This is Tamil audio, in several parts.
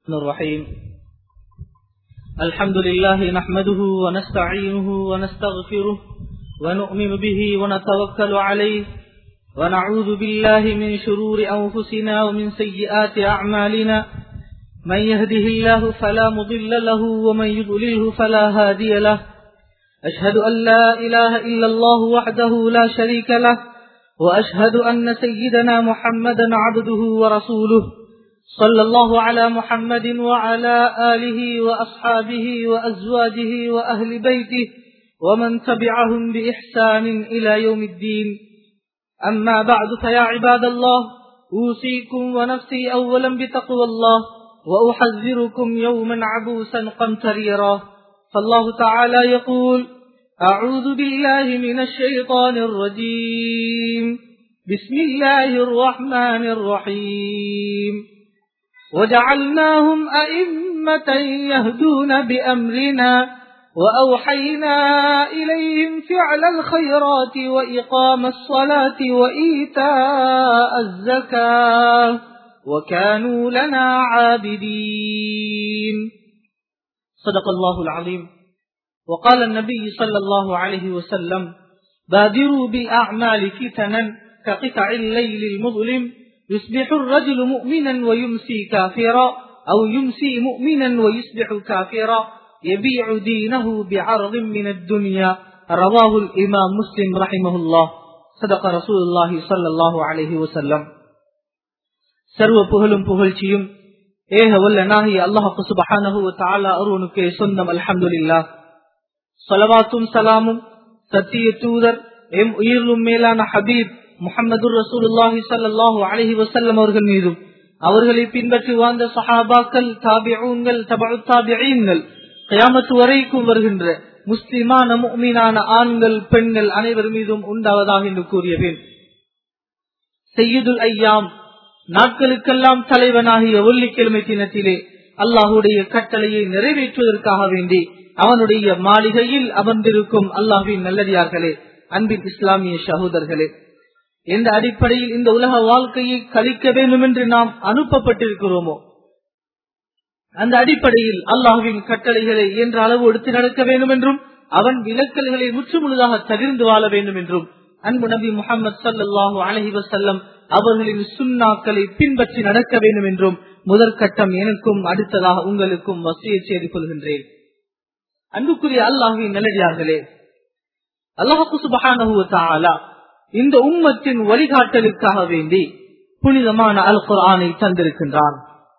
الرحيم الحمد لله نحمده ونستعينه ونستغفره ونؤمن به ونتوكل عليه ونعوذ بالله من شرور أنفسنا ومن سيئات أعمالنا من يهده الله فلا مضل له ومن يضلله فلا هادي له أشهد أن لا إله إلا الله وحده لا شريك له وأشهد أن سيدنا محمدا عبده ورسوله صلى الله على محمد وعلى آله وأصحابه وأزواجه وأهل بيته ومن تبعهم بإحسان إلى يوم الدين أما بعد فيا عباد الله أوصيكم ونفسي أولا بتقوى الله وأحذركم يوما عبوسا قمتريرا فالله تعالى يقول أعوذ بالله من الشيطان الرجيم بسم الله الرحمن الرحيم وجعلناهم أئمة يهدون بأمرنا وأوحينا إليهم فعل الخيرات وإقام الصلاة وإيتاء الزكاة وكانوا لنا عابدين صدق الله العظيم وقال النبي صلى الله عليه وسلم بادروا بالأعمال فتنا كقطع الليل المظلم يصبح الرجل مؤمنا ويمسي كافرا أو يمسي مؤمنا ويصبح كافرا يبيع دينه بعرض من الدنيا رواه الإمام مسلم رحمه الله صدق رسول الله صلى الله عليه وسلم சர்வ புகழும் புகழ்ச்சியும் ஏக வல்ல நாகி அல்லாஹு சுபஹானஹு தஆலா அருணுக்கே சொந்தம் அல்ஹம்துலில்லாஹ் ஸலவாத்தும் சலாமும் சத்திய தூதர் எம் உயிரிலும் மேலான ஹபீப் முஹம்மது ரசூலுல்லாஹி ஸல்லல்லாஹு அலைஹி வஸல்லம் அவர்கள் மீதும் அவர்களை பின்பற்றி வாழ்ந்த சஹாபாக்கள் தாபிஊன்கள் தபஉ தாபிஈன்கள் கயாமத்து வரைக்கும் வருகின்ற முஸ்லிமான முஃமினான ஆண்கள் பெண்கள் அனைவர் மீதும் உண்டாவதாக என்று கூறிய பின் செய்யுதுல் ஐயாம் நாட்களுக்கெல்லாம் தலைவனாகிய வெள்ளிக்கிழமை தினத்திலே அல்லாஹுடைய கட்டளையை நிறைவேற்றுவதற்காக வேண்டி அவனுடைய மாளிகையில் அமர்ந்திருக்கும் அல்லாஹின் நல்லடியார்களே அன்பின் இஸ்லாமிய சகோதரர்களே எந்த அடிப்படையில் இந்த உலக வாழ்க்கையை கழிக்க வேண்டும் என்று நாம் அனுப்பப்பட்டிருக்கிறோமோ அந்த அடிப்படையில் அல்லாஹுவின் கட்டளைகளை என்ற அளவு எடுத்து நடக்க வேண்டும் என்றும் அவன் விலக்கல்களை முற்றுமுழுதாக தகிர்ந்து வாழ வேண்டும் என்றும் அன்பு நபி முகமது சல்லாஹூ அலஹி வசல்லம் அவர்களின் சுண்ணாக்களை பின்பற்றி நடக்க வேண்டும் என்றும் முதற்கட்டம் எனக்கும் அடுத்ததாக உங்களுக்கும் வசியை செய்து கொள்கின்றேன் அன்புக்குரிய அல்லாஹுவின் நல்லடியார்களே அல்லாஹு சுபஹான இந்த உம்மத்தின் வழிகாட்டலுக்காக வேண்டி புனிதமான அல் குரானை தந்திருக்கின்றான்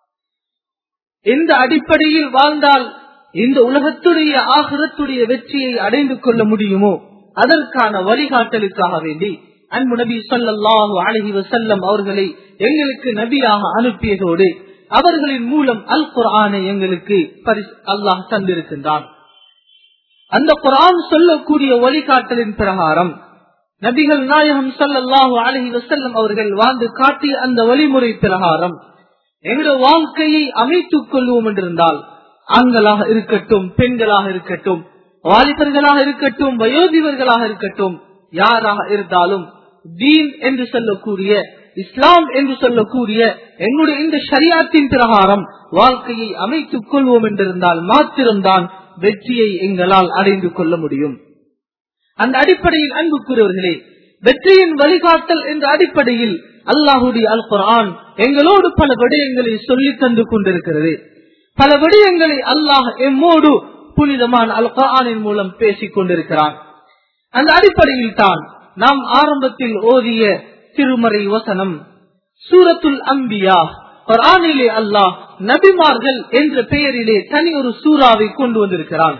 எந்த அடிப்படையில் வாழ்ந்தால் இந்த உலகத்துடைய ஆகிரத்துடைய வெற்றியை அடைந்து கொள்ள முடியுமோ அதற்கான வழிகாட்டலுக்காக வேண்டி அன்பு நபி சொல்லாஹு அழகி வசல்லம் அவர்களை எங்களுக்கு நபியாக அனுப்பியதோடு அவர்களின் மூலம் அல் குரானை எங்களுக்கு அல்லாஹ் தந்திருக்கின்றான் அந்த குரான் சொல்லக்கூடிய வழிகாட்டலின் பிரகாரம் நபிகள் நாயகம் சல்லாஹு அலஹி வசல்லம் அவர்கள் வாழ்ந்து காட்டிய அந்த வழிமுறை பிரகாரம் எங்களுடைய வாழ்க்கையை அமைத்துக் கொள்வோம் என்றிருந்தால் ஆண்களாக இருக்கட்டும் பெண்களாக இருக்கட்டும் வாலிபர்களாக இருக்கட்டும் வயோதிபர்களாக இருக்கட்டும் யாராக இருந்தாலும் தீன் என்று சொல்லக்கூடிய இஸ்லாம் என்று சொல்லக்கூடிய என்னுடைய இந்த ஷரியாத்தின் பிரகாரம் வாழ்க்கையை அமைத்துக் கொள்வோம் என்றிருந்தால் மாத்திரம்தான் வெற்றியை எங்களால் அடைந்து கொள்ள முடியும் அந்த அடிப்படையில் அன்புக்குரியவர்களே வெற்றியின் வழிகாட்டல் என்ற அடிப்படையில் அல்லாஹுடைய அல் குரான் எங்களோடு பல விடயங்களை சொல்லி தந்து கொண்டிருக்கிறது பல விடயங்களை அல்லாஹ் எம்மோடு புனிதமான அல் குரானின் மூலம் பேசிக் கொண்டிருக்கிறான் அந்த அடிப்படையில் தான் நாம் ஆரம்பத்தில் ஓதிய திருமறை வசனம் சூரத்துல் அம்பியா குரானிலே அல்லாஹ் நபிமார்கள் என்ற பெயரிலே தனி ஒரு சூறாவை கொண்டு வந்திருக்கிறான்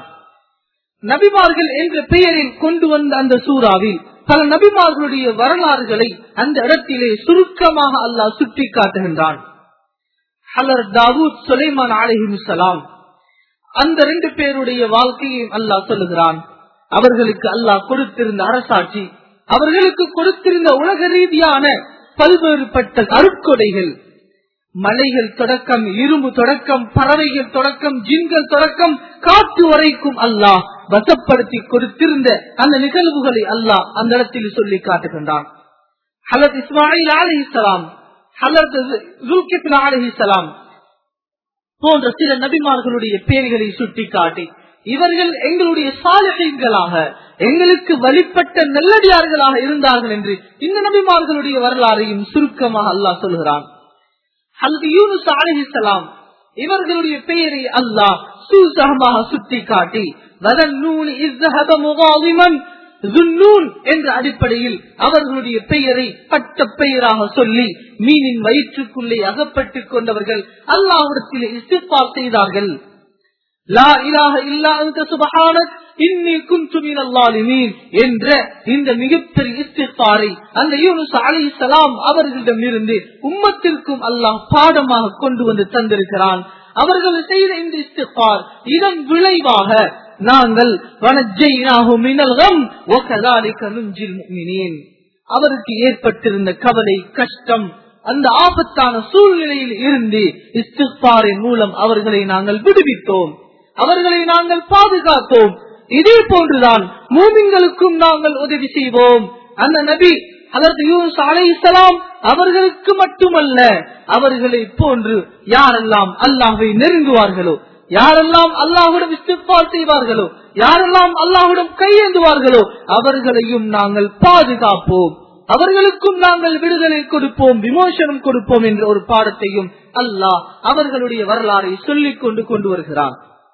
நபிமார்கள் என்ற பெயரில் கொண்டு வந்த அந்த சூறாவில் பல நபிமார்களுடைய வரலாறுகளை அந்த இடத்திலே சுருக்கமாக அல்லாஹ் சுட்டி காட்டுகின்றான் ஹலர் தாவூத் சுலைமான் அலிஹிமுசலாம் அந்த ரெண்டு பேருடைய வாழ்க்கையை அல்லாஹ் சொல்லுகிறான் அவர்களுக்கு அல்லாஹ் கொடுத்திருந்த அரசாட்சி அவர்களுக்கு கொடுத்திருந்த உலக ரீதியான பல்வேறுபட்ட அருட்கொடைகள் மலைகள் தொடக்கம் இரும்பு தொடக்கம் பறவைகள் தொடக்கம் ஜின்கள் தொடக்கம் காற்று வரைக்கும் அல்லாஹ் வசப்படுத்தி கொடுத்திருந்த அந்த நிகழ்வுகளை அல்லாஹ் அந்த இடத்தில் சொல்லி காட்டுகின்றான் ஹலத் இஸ்மாயில் அலி இஸ்லாம் ஹலத் அலி இஸ்லாம் போன்ற சில நபிமார்களுடைய பெயர்களை சுட்டிக்காட்டி இவர்கள் எங்களுடைய சாலைகளாக எங்களுக்கு வழிபட்ட நல்லடியார்களாக இருந்தார்கள் என்று இந்த நபிமார்களுடைய வரலாறையும் சுருக்கமாக அல்லாஹ் சொல்கிறான் அல்லது யூனுஸ் அலிஹிசலாம் இவர்களுடைய பெயரை அல்லாஹ் சூசகமாக சுட்டி காட்டி என்ற அடிப்படையில் அவர்களுடைய பெயரை பட்ட பெயராக சொல்லி மீனின் வயிற்றுக்குள்ளே அகப்பட்டுக் கொண்டவர்கள் அல்லாவிடத்தில் இஸ்திஃபார் செய்தார்கள் லா இலாஹ இல்லா அன்த சுபஹானக் இன்னி குன்து மினல் லாலிமீன் என்ற இந்த மிகப்பெரிய இஸ்திஃபாரை அந்த யூனுஸ் அலைஹிஸ்ஸலாம் அவர்களிடம் இருந்து உம்மத்திற்கும் அல்லாஹ் பாடமாக கொண்டு வந்து தந்திருக்கிறான் அவர்கள் செய்த இந்த இஸ்திஃபார் இதன் விளைவாக நாங்கள் வனஜைனாஹு மினல் கம் வகதாலிக நுஞ்சில் முஃமினீன் அவருக்கு ஏற்பட்டிருந்த கவலை கஷ்டம் அந்த ஆபத்தான சூழ்நிலையில் இருந்து இஸ்திஃபாரின் மூலம் அவர்களை நாங்கள் விடுவித்தோம் அவர்களை நாங்கள் பாதுகாத்தோம் இதே போன்றுதான் மூமின்களுக்கும் நாங்கள் உதவி செய்வோம் அந்த நபி அதற்கு யூஸ் அலைசலாம் அவர்களுக்கு மட்டுமல்ல அவர்களை போன்று யாரெல்லாம் அல்லாஹை நெருங்குவார்களோ யாரெல்லாம் அல்லாஹுடன் இஸ்திஃபார் செய்வார்களோ யாரெல்லாம் அல்லாஹுடன் கையேந்துவார்களோ அவர்களையும் நாங்கள் பாதுகாப்போம் அவர்களுக்கும் நாங்கள் விடுதலை கொடுப்போம் விமோசனம் கொடுப்போம் என்ற ஒரு பாடத்தையும் அல்லாஹ் அவர்களுடைய வரலாறை சொல்லிக் கொண்டு கொண்டு வருகிறான்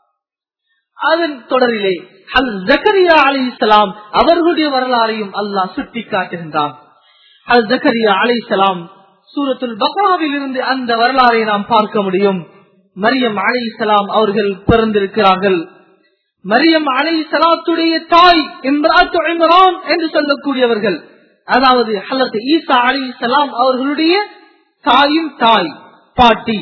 அதன் தொடரிலே அல் ஜக்கரியா அலி இஸ்லாம் அவர்களுடைய வரலாறையும் அல்லாஹ் சுட்டி காட்டுகின்றான் அல் ஜக்கரியா அலி இஸ்லாம் சூரத்துல் பக்ராவில் இருந்து அந்த வரலாறை நாம் பார்க்க முடியும் மரியம் அலி இஸ்லாம் அவர்கள் பிறந்திருக்கிறார்கள் மரியம் அலை சலாத்துடைய தாய் இம்ராத்து இம்ரான் என்று சொல்லக்கூடியவர்கள் அதாவது ஹலத் ஈசா அலி சலாம் அவர்களுடைய தாயும் தாய் பாட்டி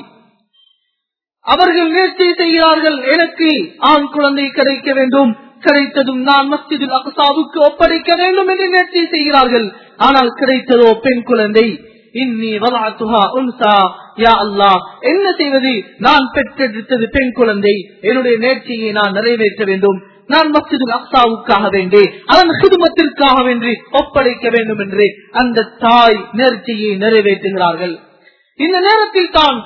அவர்கள் நேர்ச்சி செய்கிறார்கள் எனக்கு ஆண் குழந்தை கிடைக்க வேண்டும் கிடைத்ததும் நான் மஸ்ஜிதில் அகசாவுக்கு ஒப்படைக்க வேண்டும் என்று நேர்ச்சி செய்கிறார்கள் ஆனால் கிடைத்ததோ பெண் குழந்தை இன்னி வலாத்துஹா உன்சா யா அல்லாஹ் என்ன செய்வது நான் பெற்றெடுத்தது பெண் குழந்தை என்னுடைய நேர்ச்சியை நான் நிறைவேற்ற வேண்டும் நான் மஸ்ஜிதில் அக்சாவுக்காக வேண்டி அதன் குடும்பத்திற்காக வேண்டி ஒப்படைக்க வேண்டும் என்று அந்த தாய் நேர்ச்சியை நிறைவேற்றுகிறார்கள் இந்த நேரத்தில் தான்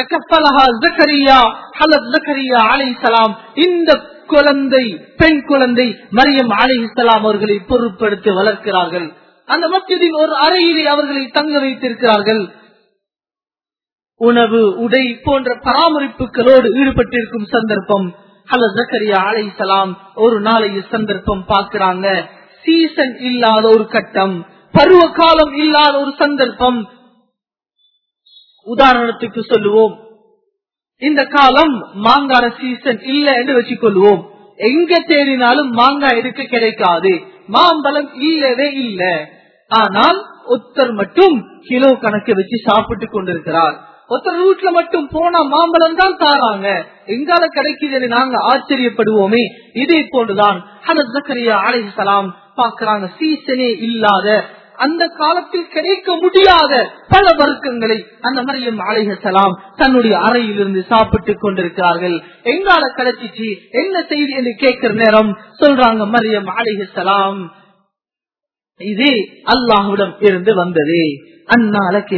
இந்த குழந்தை பெண் குழந்தை மரியம் அலை இஸ்லாம் அவர்களை பொருட்படுத்தி வளர்க்கிறார்கள் அந்த மத்தியில் ஒரு அறையிலே அவர்களை தங்க வைத்திருக்கிறார்கள் உணவு உடை போன்ற பராமரிப்புகளோடு ஈடுபட்டிருக்கும் சந்தர்ப்பம் ஹல ஜக்கரியா அலை சலாம் ஒரு நாளைய சந்தர்ப்பம் பார்க்கிறாங்க சீசன் இல்லாத ஒரு கட்டம் பருவ காலம் இல்லாத ஒரு சந்தர்ப்பம் உதாரணத்துக்கு சொல்லுவோம் இந்த காலம் மாங்கார சீசன் இல்ல என்று வச்சுக்கொள்வோம் எங்க தேடினாலும் மாங்காய் இருக்க கிடைக்காது மாம்பழம் இல்லவே இல்ல ஆனால் ஒருத்தர் மட்டும் கிலோ கணக்கு வச்சு சாப்பிட்டு கொண்டிருக்கிறார் ஒருத்தர் வீட்டுல மட்டும் போனா மாம்பழம் தான் தாராங்க எங்கால கிடைக்குது நாங்க ஆச்சரியப்படுவோமே இதே போன்றுதான் ஹனத் ஜக்கரியா அலைஹிஸ்ஸலாம் பாக்குறாங்க சீசனே இல்லாத அந்த காலத்தில் கிடைக்க முடியாத பல வர்க்கங்களை அந்த மரியம் அலைஹலாம் தன்னுடைய அறையிலிருந்து சாப்பிட்டுக் கொண்டிருக்கிறார்கள் எங்கால கிடைச்சிச்சு என்ன செய்தி என்று கேட்கிற நேரம் சொல்றாங்க மரியம் அலைஹலாம் இது அல்லாஹுடம் இருந்து வந்தது அந்நாளைக்கு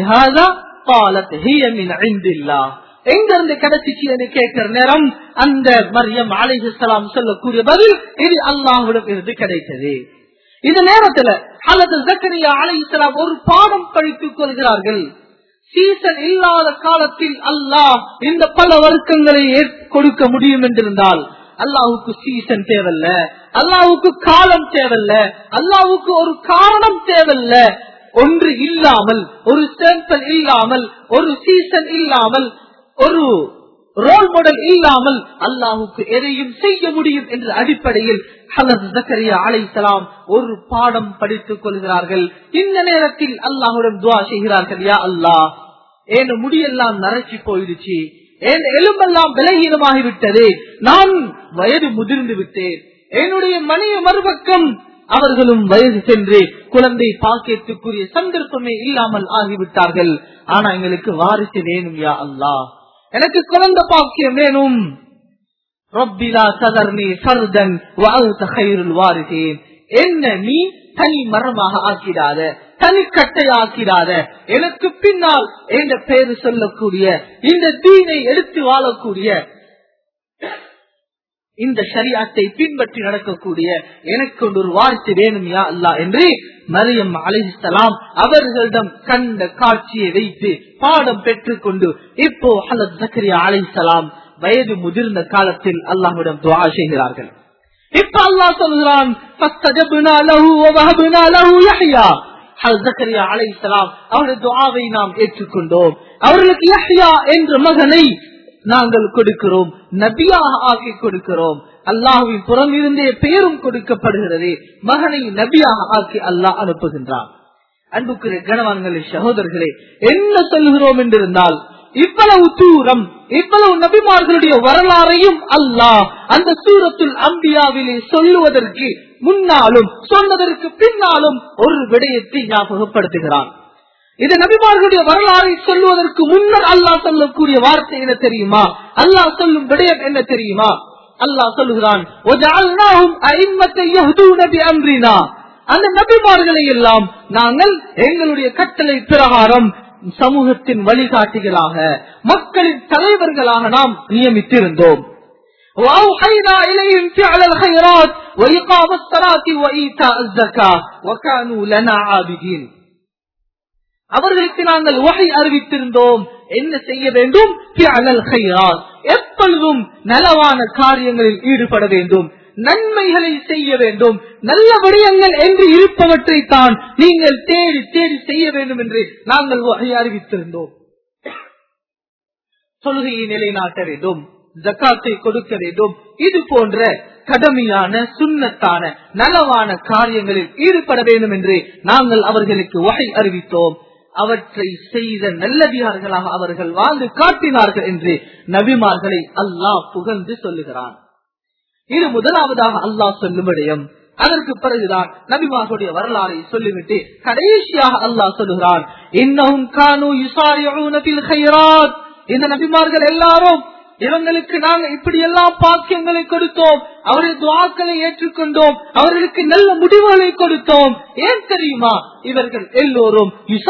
எங்க இருந்து கிடைச்சிச்சு என்று கேட்கிற நேரம் அந்த மரியம் அலைஹலாம் சொல்லக்கூடிய பதில் இது அல்லாஹுடம் இருந்து கிடைத்தது இந்த நேரத்துல அல்லது ஜக்கரியா அலை இஸ்லாம் ஒரு பாடம் படித்துக் கொள்கிறார்கள் சீசன் இல்லாத காலத்தில் அல்லாஹ் இந்த பல வர்க்கங்களை கொடுக்க முடியும் என்றிருந்தால் அல்லாவுக்கு சீசன் தேவையில்ல அல்லாவுக்கு காலம் தேவையில்ல அல்லாவுக்கு ஒரு காரணம் தேவையில்ல ஒன்று இல்லாமல் ஒரு சாம்பிள் இல்லாமல் ஒரு சீசன் இல்லாமல் ஒரு ரோல் மாடல் இல்லாமல் அல்லாஹுக்கு எதையும் செய்ய முடியும் என்ற அடிப்படையில் அலைசலாம் ஒரு பாடம் படித்துக் கொள்கிறார்கள் இந்த நேரத்தில் அல்லாஹுடன் துவா செய்கிறார்கள் யா அல்லாஹ் என் முடியெல்லாம் நரைச்சி போயிடுச்சு என் எலும்பெல்லாம் விலகீனமாகிவிட்டது நான் வயது முதிர்ந்து விட்டேன் என்னுடைய மணிய மறுபக்கம் அவர்களும் வயது சென்று குழந்தை பாக்கியத்துக்குரிய சந்தர்ப்பமே இல்லாமல் ஆகிவிட்டார்கள் ஆனா எங்களுக்கு வாரிசு வேணும் யா அல்லாஹ் எனக்கு குழந்தை பாக்கியம் வேணும் ரப்பிலா சதர்னி சர்தன் வாழ்த்த கைருள் வாரிசேன் என்ன நீ தனி மரமாக ஆக்கிடாத தனிக்கட்டையாக்கிடாத எனக்கு பின்னால் என்ற பேரு சொல்லக்கூடிய இந்த தீனை எடுத்து வாழக்கூடிய இந்த ஷரியாத்தை பின்பற்றி நடக்கக்கூடிய எனக்கு ஒரு வாரிசு வேணும் யா அல்லா என்று மரியம் அலிஸ்லாம் அவர்களிடம் கண்ட காட்சியை வைத்து பாடம் பெற்றுக் கொண்டு இப்போ ஹலத் ஜக்கரியா அலிஸ்லாம் வயது முதிர்ந்த காலத்தில் அல்லாஹ்விடம் துவா செய்கிறார்கள் இப்ப அல்லாஹ் சொல்கிறான் فَاسْتَجَبْنَا لَهُ وَوَهَبْنَا لَهُ يَحْيَى ஹஜ்ரத் ஜக்கரியா அலைஹிஸ்ஸலாம் அவருடைய துஆவை நாம் ஏற்றுக்கொண்டோம் அவர்களுக்கு யஹ்யா என்ற மகனை நாங்கள் கொடுக்கிறோம் நபியாக ஆக்கி கொடுக்கிறோம் அல்லாஹுவின் புறம் இருந்தே பெயரும் கொடுக்கப்படுகிறது மகனை நபியாக ஆக்கி அல்லாஹ் அனுப்புகின்றான் அன்புக்குரிய கணவான்களே சகோதரர்களே என்ன சொல்கிறோம் என்றிருந்தால் இவ்வளவு தூரம் இவ்வளவு நபிமார்களுடைய வரலாறையும் அல்லாஹ் அந்த சூரத்துல் அம்பியாவிலே சொல்லுவதற்கு முன்னாலும் சொன்னதற்கு பின்னாலும் ஒரு விடயத்தை ஞாபகப்படுத்துகிறான் இது நபிமார்களுடைய வரலாறை சொல்லுவதற்கு முன்னர் அல்லாஹ் சொல்லக்கூடிய வார்த்தை என்ன தெரியுமா அல்லாஹ் சொல்லும் விடயம் என்ன தெரியுமா அல்லாஹ் சொல்லுகிறான் அந்த நபிமார்களை எல்லாம் நாங்கள் எங்களுடைய கட்டளை பிரகாரம் சமூகத்தின் வழிகாட்டிகளாக மக்களின் தலைவர்களாக நாம் நியமித்திருந்தோம் وأوحينا إليهم فعل الخيرات وإقام الصلاة وإيتاء الزكاة وكانوا لنا عابدين அவர்களுக்கு நாங்கள் வகை அறிவித்திருந்தோம் என்ன செய்ய வேண்டும் எப்பொழுதும் நலவான காரியங்களில் ஈடுபட வேண்டும் நன்மைகளை செய்ய வேண்டும் நல்ல விடயங்கள் என்று இருப்பவற்றை தான் நீங்கள் தேடி தேடி செய்ய வேண்டும் என்று நாங்கள் வகை அறிவித்திருந்தோம் தொழுகையை நிலைநாட்ட வேண்டும் ஜக்காத்தை கொடுக்க வேண்டும் இது போன்ற கடமையான சுண்ணத்தான நலவான காரியங்களில் ஈடுபட வேண்டும் என்று நாங்கள் அவர்களுக்கு வகை அறிவித்தோம் அவற்றை செய்த நல்லதிகார்களாக அவர்கள் வாழ்ந்து காட்டினார்கள் என்று நபிமார்களை அல்லாஹ் புகழ்ந்து சொல்லுகிறான் இது முதலாவதாக அல்லாஹ் சொல்லும் விடயம் அதற்கு பிறகுதான் நபிமார்களுடைய வரலாறை சொல்லிவிட்டு கடைசியாக அல்லாஹ் சொல்லுகிறான் இன்னும் கானு இந்த நபிமார்கள் எல்லாரும் இவங்களுக்கு நாங்க இப்படி எல்லாம் பாக்கியங்களை கொடுத்தோம் அவருடைய துவாக்களை ஏற்றுக்கொண்டோம் அவர்களுக்கு நல்ல முடிவுகளை கொடுத்தோம் ஏன் தெரியுமா இவர்கள் எல்லோரும்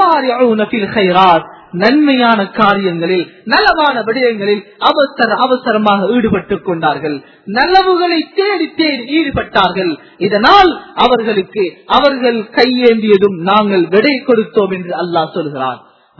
நன்மையான காரியங்களில் நலவான விடயங்களில் அவசர அவசரமாக ஈடுபட்டுக் கொண்டார்கள் நல்லவுகளை தேடி தேடி ஈடுபட்டார்கள் இதனால் அவர்களுக்கு அவர்கள் கையேந்தியதும் நாங்கள் விடை கொடுத்தோம் என்று அல்லாஹ் சொல்கிறார்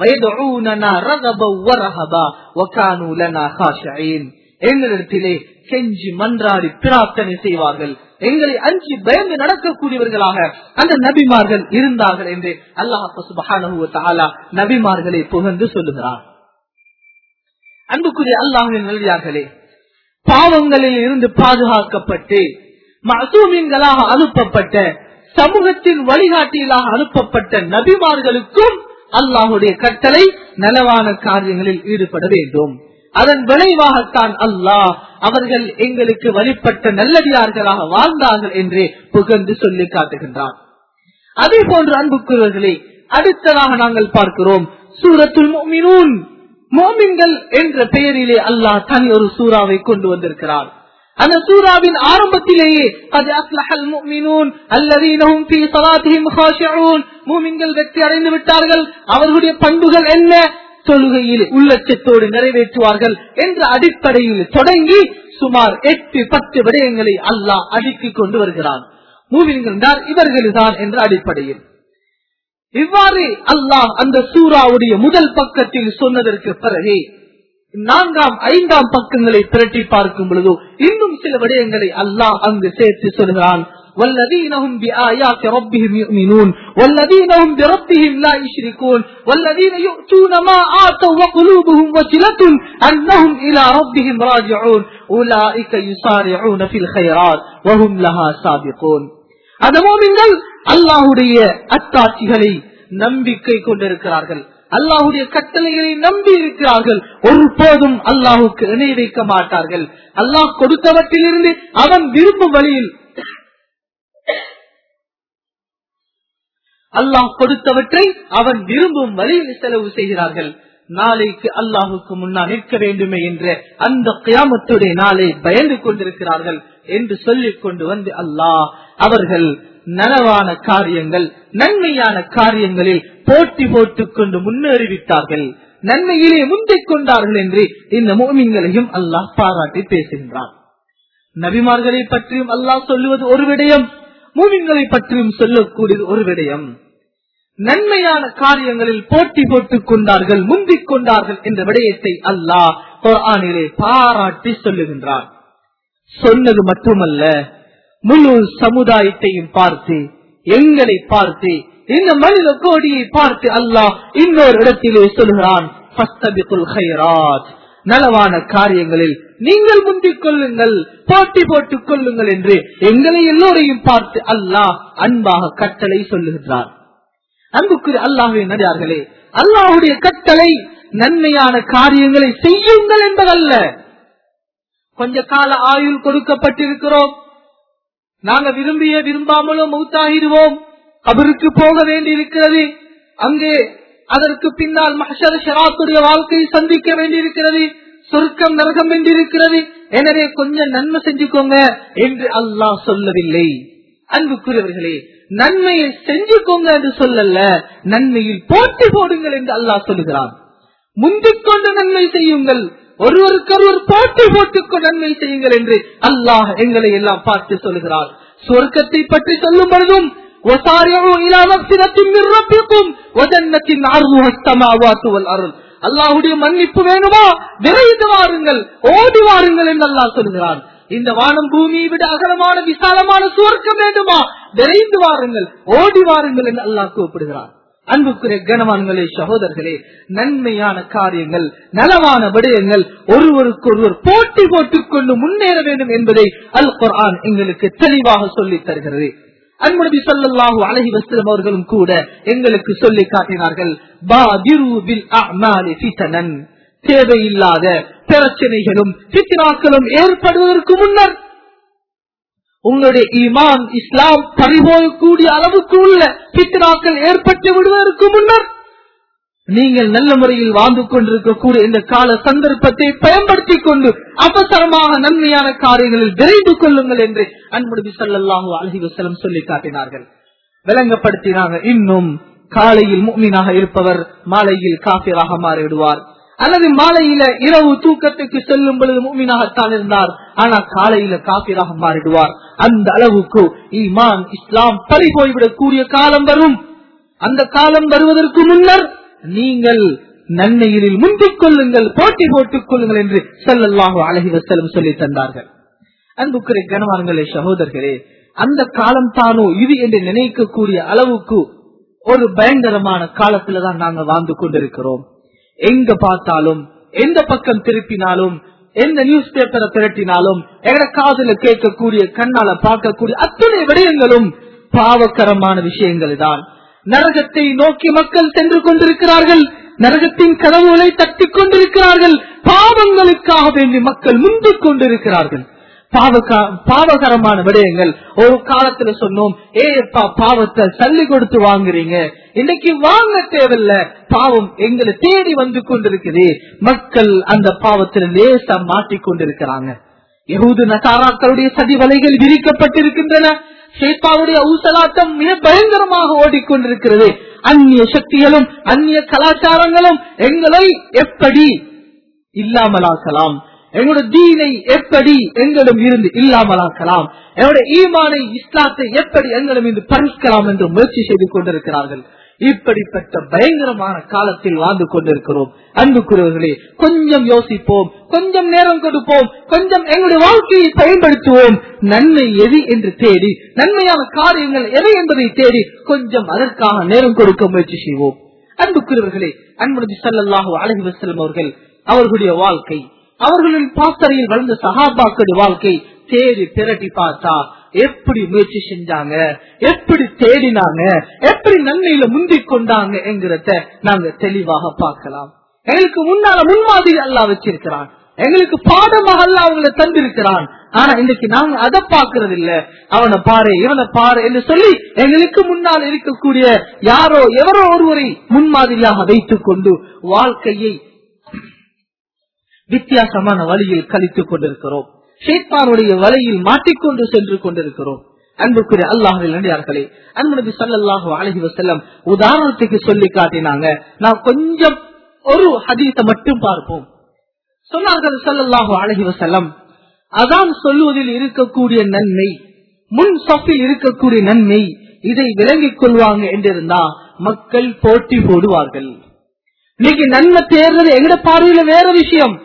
எங்களிடத்திலே கெஞ்சி மன்றாடி பிரார்த்தனை செய்வார்கள் எங்களை அஞ்சி பயந்து நடக்கக்கூடியவர்களாக அந்த நபிமார்கள் இருந்தார்கள் என்று அல்லாஹ் நபிமார்களை புகழ்ந்து சொல்லுகிறார் அன்புக்குரிய அல்லாஹின் நல்லியார்களே பாவங்களில் இருந்து பாதுகாக்கப்பட்டு மசூமின்களாக அனுப்பப்பட்ட சமூகத்தின் வழிகாட்டியலாக அனுப்பப்பட்ட நபிமார்களுக்கும் அல்லாஹுடைய கட்டளை நலவான காரியங்களில் ஈடுபட வேண்டும் அதன் விளைவாகத்தான் அல்லாஹ் அவர்கள் எங்களுக்கு வழிபட்ட நல்லடியார்களாக வாழ்ந்தார்கள் என்று புகழ்ந்து சொல்லி காட்டுகின்றார் அதே போன்று அன்புக்குரியவர்களே அடுத்ததாக நாங்கள் பார்க்கிறோம் சூரத்துல் மோமினூன் மோமின்கள் என்ற பெயரிலே அல்லாஹ் தனி ஒரு சூறாவை கொண்டு வந்திருக்கிறார் அந்த சூறாவின் ஆரம்பத்திலேயே அது அஸ்லஹல் முஃமினூன் அல்லதீனஹும் ஃபீ ஸலாத்திஹிம் காஷிஊன் மூமின்கள் வெற்றி அடைந்து விட்டார்கள் அவர்களுடைய பண்புகள் என்ன தொழுகையில் உள்ளச்சத்தோடு நிறைவேற்றுவார்கள் என்ற அடிப்படையில் தொடங்கி சுமார் எட்டு பத்து விடயங்களை அல்லாஹ் அடுக்கிக் கொண்டு வருகிறான் மூவின்கள் தான் இவர்கள்தான் என்ற அடிப்படையில் இவ்வாறு அல்லாஹ் அந்த சூறாவுடைய முதல் பக்கத்தில் சொன்னதற்கு பிறகு நான்காம் ஐந்தாம் பக்கங்களை பிரட்டி பார்க்கும் பொழுது இன்னும் சில விடயங்களை அல்லாஹ் அங்கு சேர்த்து சொல்கிறான் والذين هم بآيات ربهم يؤمنون والذين هم بربهم لا يشركون والذين يؤتون ما آتوا وقلوبهم وجلة أنهم إلى ربهم راجعون أولئك يسارعون في الخيرات وهم لها سابقون அந்த மோமின்கள் அல்லாஹுடைய அத்தாட்சிகளை நம்பிக்கை கொண்டிருக்கிறார்கள் அல்லாஹுடைய கட்டளைகளை நம்பி இருக்கிறார்கள் ஒருபோதும் அல்லாஹுக்கு இணை வைக்க மாட்டார்கள் அல்லாஹ் கொடுத்தவற்றிலிருந்து அவன் விரும்பும் வழியில் அல்லாஹ் கொடுத்தவற்றை அவன் விரும்பும் வழியில் செலவு செய்கிறார்கள் நாளைக்கு அல்லாஹுக்கு முன்னால் நிற்க வேண்டுமே என்ற அந்த கியாமத்துடைய நாளை பயந்து கொண்டிருக்கிறார்கள் என்று சொல்லிக் கொண்டு வந்து அல்லாஹ் அவர்கள் நனவான காரியங்கள் நன்மையான காரியங்களில் போட்டி போட்டுக் கொண்டு முன்னேறிவிட்டார்கள் நன்மையிலே முந்திக் கொண்டார்கள் என்று இந்த மோமின்களையும் அல்லாஹ் பாராட்டி பேசுகின்றார் நபிமார்களை பற்றியும் அல்லாஹ் சொல்லுவது ஒரு விடயம் மூமின்களை பற்றியும் சொல்லக்கூடியது ஒரு விடயம் நன்மையான காரியங்களில் போட்டி போட்டுக் கொண்டார்கள் முந்திக் கொண்டார்கள் என்ற விடயத்தை அல்லாஹ் குர்ஆனிலே பாராட்டி சொல்லுகின்றார் சொன்னது மட்டுமல்ல முழு சமுதாயத்தையும் பார்த்து எங்களை பார்த்து இந்த மனித கோடியை பார்த்து அல்லாஹ் இன்னொரு இடத்திலே சொல்கிறான் "ஃபஸ்தபிகுல் கைராத்." நலவான காரியங்களில் நீங்கள் முந்திக் கொள்ளுங்கள் போட்டி போட்டுக் கொள்ளுங்கள் என்று எங்களை எல்லோரையும் பார்த்து அல்லாஹ் அன்பாக கட்டளை சொல்லுகின்றார் அன்புக்குரிய அல்லாஹுவின் நடிகார்களே அல்லாஹுடைய கட்டளை நன்மையான காரியங்களை செய்யுங்கள் என்பதல்ல கொஞ்ச கால ஆயுள் கொடுக்கப்பட்டிருக்கிறோம் நாங்க விரும்பிய விரும்பாமலோ மௌத்தாகிடுவோம் அவருக்கு போக வேண்டியிருக்கிறது அங்கே அதற்கு பின்னால் மஹர் ஷராத்துடைய வாழ்க்கையை சந்திக்க வேண்டியிருக்கிறது சொர்க்கம் நரகம் என்றிருக்கிறது எனவே கொஞ்சம் நன்மை செஞ்சுக்கோங்க என்று அல்லாஹ் சொல்லவில்லை அன்புக்குரியவர்களே நன்மையை செஞ்சுக்கோங்க என்று சொல்லல நன்மையில் போட்டி போடுங்கள் என்று அல்லாஹ் சொல்லுகிறான் முந்திக் கொண்டு நன்மை செய்யுங்கள் ஒருவருக்கொருவர் போட்டி போட்டுக் நன்மை செய்யுங்கள் என்று அல்லாஹ் எங்களை எல்லாம் பார்த்து சொல்லுகிறார் சொர்க்கத்தை பற்றி சொல்லும் பொழுதும் وَسَارِعُوا إِلَى مَغْفِرَةٍ مِّن رَّبِّكُمْ وَجَنَّةٍ عَرْضُهَا السَّمَاوَاتُ وَالْأَرْضُ அல்லாஹ்வுடைய மன்னிப்பு வேணுமா விரைந்து வாருங்கள் ஓடி வாருங்கள் என்று அல்லாஹ் சொல்கிறான் இந்த வானம் பூமியை விட அகலமான விசாலமான சுவர்க்கம் வேண்டுமா விரைந்து வாருங்கள் ஓடி வாருங்கள் என்று அல்லாஹ் கூப்பிடுகிறான் அன்புக்குரிய கனவான்களே சகோதரர்களே நன்மையான காரியங்கள் நலவான விடயங்கள் ஒருவருக்கொருவர் போட்டி போட்டுக் கொண்டு முன்னேற வேண்டும் என்பதை அல் குர்ஆன் எங்களுக்கு தெளிவாக சொல்லித் தருகிறது அன்புநபி ஸல்லல்லாஹு அலைஹி வஸல்லம் அவர்களும் கூட எங்களுக்கு சொல்லி காட்டினார்கள் பாதிரு பில் அஅமாலி ஃபிதனன் தேவையில்லாத பிரச்சனைகளும் ஃபித்னாக்களும் ஏற்படுவதற்கு முன்னர் உங்களுடைய ஈமான் இஸ்லாம் பறிபோகக்கூடிய அளவுக்கு உள்ள பித்னாக்கள் ஏற்பட்டு விடுவதற்கு முன்னர் நீங்கள் நல்ல முறையில் வாழ்ந்து கொண்டிருக்கக்கூடிய இந்த கால சந்தர்ப்பத்தை பயன்படுத்திக் கொண்டு அவசரமாக நன்மையான காரியங்களில் விரைந்து கொள்ளுங்கள் என்று அன்புநபி ஸல்லல்லாஹு அலைஹி வஸல்லம் சொல்லி காட்டினார்கள் விளங்கப்படுத்தினாங்க இன்னும் காலையில் முக்மீனாக இருப்பவர் மாலையில் காபிராக மாறிவிடுவார் அல்லது மாலையில இரவு தூக்கத்துக்கு செல்லும் பொழுது மூமினாகத்தான் இருந்தார் ஆனா காலையில காபிராக மாறிடுவார் அந்த அளவுக்கு ஈமான் இஸ்லாம் பறி போய்விடக் கூடிய காலம் வரும் அந்த காலம் வருவதற்கு முன்னர் நீங்கள் நன்மையிலில் முந்திக் கொள்ளுங்கள் போட்டி போட்டுக் கொள்ளுங்கள் என்று செல்லல்லாஹு அழகி வசலம் சொல்லி தந்தார்கள் அன்புக்குரிய கனவான்களே சகோதரர்களே அந்த காலம் தானோ இது என்று நினைக்கக்கூடிய அளவுக்கு ஒரு பயங்கரமான காலத்துலதான் நாங்க வாழ்ந்து கொண்டிருக்கிறோம் எங்க பார்த்தாலும் எந்த பக்கம் திருப்பினாலும் எந்த நியூஸ் பேப்பரை திரட்டினாலும் எங்க காதுல கேட்கக்கூடிய கண்ணால பார்க்கக்கூடிய அத்தனை விடயங்களும் பாவக்கரமான விஷயங்கள் தான் நரகத்தை நோக்கி மக்கள் சென்று கொண்டிருக்கிறார்கள் நரகத்தின் கதவுகளை தட்டிக் கொண்டிருக்கிறார்கள் பாவங்களுக்காக வேண்டி மக்கள் முந்திக் கொண்டிருக்கிறார்கள் பாவகரமான விடயங்கள் ஒரு காலத்துல சொன்னோம் ஏப்பா பாவத்தை சல்லி கொடுத்து வாங்குறீங்க இன்னைக்கு வாங்க தேவையில்ல பாவம் எங்களை தேடி வந்து கொண்டிருக்குது மக்கள் அந்த பாவத்தில் லேசா மாட்டிக்கொண்டிருக்கிறாங்க யகுது நசாராக்களுடைய சதி வலைகள் விரிக்கப்பட்டிருக்கின்றன ஷேப்பாவுடைய ஊசலாட்டம் மிக பயங்கரமாக ஓடிக்கொண்டிருக்கிறது அந்நிய சக்திகளும் அந்நிய கலாச்சாரங்களும் எங்களை எப்படி இல்லாமலாக்கலாம் எங்களுடைய தீனை எப்படி எங்களிடம் இருந்து இல்லாமலாக்கலாம் எங்களுடைய ஈமானை இஸ்லாத்தை எப்படி எங்களிடம் இருந்து பறிக்கலாம் என்று முயற்சி செய்து கொண்டிருக்கிறார்கள் இப்படிப்பட்ட பயங்கரமான காலத்தில் வாழ்ந்து கொண்டிருக்கிறோம் அன்புக்குரியவர்களே கொஞ்சம் யோசிப்போம் கொஞ்சம் நேரம் கொடுப்போம் கொஞ்சம் எங்களுடைய வாழ்க்கையை பயன்படுத்துவோம் நன்மை எது என்று தேடி நன்மையான காரியங்கள் எது என்பதை தேடி கொஞ்சம் அதற்காக நேரம் கொடுக்க முயற்சி செய்வோம் அன்புக்குரியவர்களே அன்புநபி சல்லாஹூ அலஹி வசலம் அவர்கள் அவர்களுடைய வாழ்க்கை அவர்களின் பாசறையில் வளர்ந்த சகாபாக்களுடைய வாழ்க்கை தேடி திரட்டி பார்த்தா எப்படி முயற்சி செஞ்சாங்க எப்படி தேடினாங்க எப்படி நன்மையில முந்திக் கொண்டாங்க என்கிறத நாங்க தெளிவாக பார்க்கலாம் எங்களுக்கு முன்னால முன்மாதிரி அல்லா வச்சிருக்கிறான் எங்களுக்கு பாடமாக அல்ல அவங்களை தந்திருக்கிறான் ஆனா இன்னைக்கு நாங்க அதை பாக்குறது இல்ல அவனை பாரு இவனை பாரு என்று சொல்லி எங்களுக்கு முன்னால் இருக்கக்கூடிய யாரோ எவரோ ஒருவரை முன்மாதிரியாக வைத்துக் கொண்டு வாழ்க்கையை வித்தியாசமான வழியில் கழித்துக் கொண்டிருக்கிறோம் ஷேத்தானுடைய வலையில் மாட்டிக்கொண்டு சென்று கொண்டிருக்கிறோம் அன்புக்குரிய அல்லாஹில் நடிகார்களே அன்பு நபி ஸல்லல்லாஹு அலைஹி வஸல்லம் உதாரணத்துக்கு சொல்லி காட்டினாங்க நான் கொஞ்சம் ஒரு ஹதீஸை மட்டும் பார்ப்போம் சொன்னார்கள் ஸல்லல்லாஹு அலைஹி வஸல்லம் அதான் சொல்லுவதில் இருக்கக்கூடிய நன்மை முன் சஃபில் இருக்கக்கூடிய நன்மை இதை விளங்கிக் கொள்வாங்க என்றிருந்தா மக்கள் போட்டி போடுவார்கள் இன்னைக்கு நன்மை தேர்றது எங்கட பார்வையில வேற விஷயம்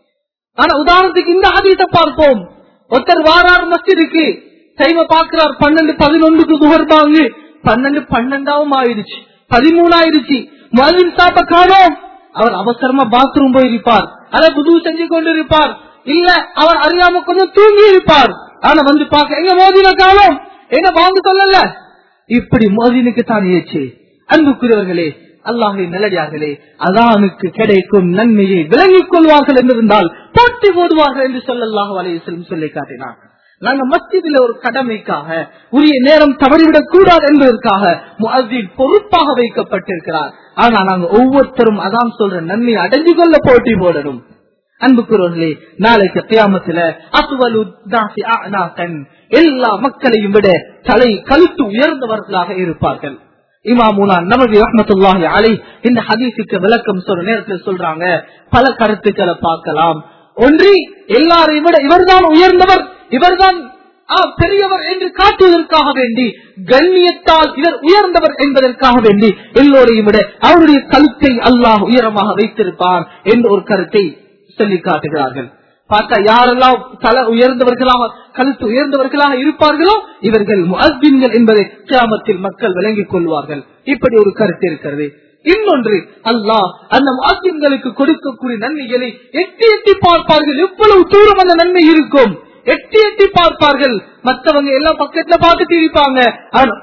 ஆனா உதாரணத்துக்கு இந்த ஹதீஸை பார்ப்போம் ஒருத்தர் வாரார் மஸ்ஜிதுக்கு டைம பாக்குறார் பன்னெண்டு பதினொன்றுக்கு துகர்பாங்க பன்னெண்டு பன்னெண்டாவும் ஆயிடுச்சு பதிமூணு ஆயிடுச்சு மதின் சாப்ப காணோம் அவர் அவசரமா பாத்ரூம் போயிருப்பார் அதை புது செஞ்சு கொண்டு இருப்பார் இல்ல அவர் அறியாம கொஞ்சம் தூங்கி இருப்பார் ஆனா வந்து பார்க்க எங்க மோதின காலம் என்ன வாங்க சொல்லல இப்படி மோதினுக்கு தான் ஏச்சு அன்புக்குரியவர்களே அல்லாஹின் நல்லடியார்களே அதானுக்கு கிடைக்கும் நன்மையை விளங்கிக் கொள்வார்கள் என்றிருந்தால் போட்டி போடுவார்கள் என்று சொல்லல்லாஹு அலையம் சொல்லி காட்டினார் நாங்க மஸ்ஜிதில் ஒரு கடமைக்காக உரிய நேரம் தவறிவிடக் கூடாது என்பதற்காக முஅஸ்ஸின் பொறுப்பாக வைக்கப்பட்டிருக்கிறார் ஆனா நாங்க ஒவ்வொருத்தரும் அதான் சொல்ற நன்மை அடைஞ்சு கொள்ள போட்டி போடணும் அன்புக்குறவர்களே நாளைக்கு தியாமத்துல அசுவலு தாசி அஅனாகன் எல்லா மக்களையும் விட தலை கழுத்து உயர்ந்தவர்களாக இருப்பார்கள் இமாமுனா நபி ரஹ்மத்துல்லாஹி அலை இந்த ஹதீஸுக்கு விளக்கம் சொல்ற நேரத்தில் சொல்றாங்க பல கருத்துக்களை பார்க்கலாம் ஒன்றி எல்லாரையும் விட இவர்தான் உயர்ந்தவர் இவர்தான் ஆ, பெரியவர் என்று காட்டுவதற்காக வேண்டி கண்ணியத்தால் இவர் உயர்ந்தவர் என்பதற்காக வேண்டி எல்லோரையும் விட அவருடைய கழுத்தை அல்லாஹ் உயரமாக வைத்திருப்பார் என்ற ஒரு கருத்தை சொல்லி காட்டுகிறார்கள் பார்த்தா யாரெல்லாம் தலை உயர்ந்தவர்களாக கழுத்து உயர்ந்தவர்களாக இருப்பார்களோ இவர்கள் முஅஸ்ஸின்கள் என்பதை கியாமத்தில் மக்கள் விளங்கிக் கொள்வார்கள் இப்படி ஒரு கருத்து இருக்கிறது இன்னொன்று அல்லாஹ் அந்த முஅஸ்ஸின்களுக்கு கொடுக்கக்கூடிய நன்மைகளை எட்டி எட்டி பார்ப்பார்கள் எவ்வளவு தூரம் அந்த நன்மை இருக்கும் எட்டி எட்டி பார்ப்பார்கள் மற்றவங்க எல்லாம் பக்கத்துல பார்த்துட்டு இருப்பாங்க ஆனா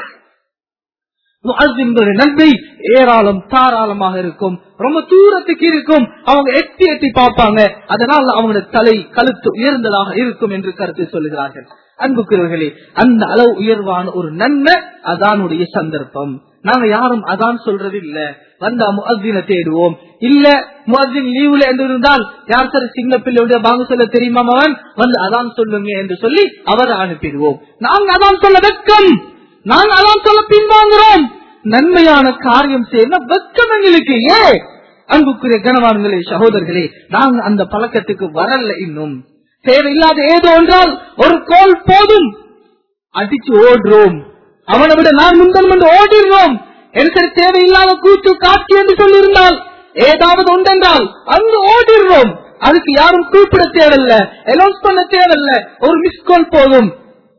முஅஸ்ஸின்களுடைய நன்மை ஏராளம் தாராளமாக இருக்கும் ரொம்ப தூரத்துக்கு இருக்கும் அவங்க எட்டி எட்டி பார்ப்பாங்க அதனால் அவங்களோட தலை கழுத்து உயர்ந்ததாக இருக்கும் என்று கருத்து சொல்லுகிறார்கள் அன்புக்குரியவர்களே அந்த அளவு உயர்வான ஒரு நன்மை அதானுடைய சந்தர்ப்பம் நாங்க யாரும் அதான் சொல்றது இல்ல வந்தா முஅஸ்ஸினை தேடுவோம் இல்ல முஅஸ்ஸின் லீவுல என்று இருந்தால் யார் சரி சின்ன பிள்ளையுடைய பாங்க சொல்ல தெரியுமா அவன் வந்து அதான் சொல்லுங்க என்று சொல்லி அவரை அனுப்பிடுவோம் நாங்க அதான் சொல்ல வெட்கம் நாங்க அதான் சொல்ல பின்வாங்குறோம் நன்மையான காரியம் செய்ய வெட்கம் எங்களுக்கு ஏ அன்புக்குரிய கனவான்களே சகோதரர்களே நாங்க அந்த பழக்கத்துக்கு வரல இன்னும் தேவையில்லாத ஏதோ என்றால் ஒரு கோல் போதும் அடிச்சு ஓடுறோம் அவனை விட நான் முந்தன் வந்து ஓடிடுறோம் எனக்கு தேவையில்லாத கூத்து காட்சி என்று சொல்லியிருந்தால் ஏதாவது உண்டென்றால் அங்கு ஓடிடுறோம் அதுக்கு யாரும் கூப்பிட தேவையில்ல அனௌன்ஸ் பண்ண தேவையில்ல ஒரு மிஸ் கால் போதும்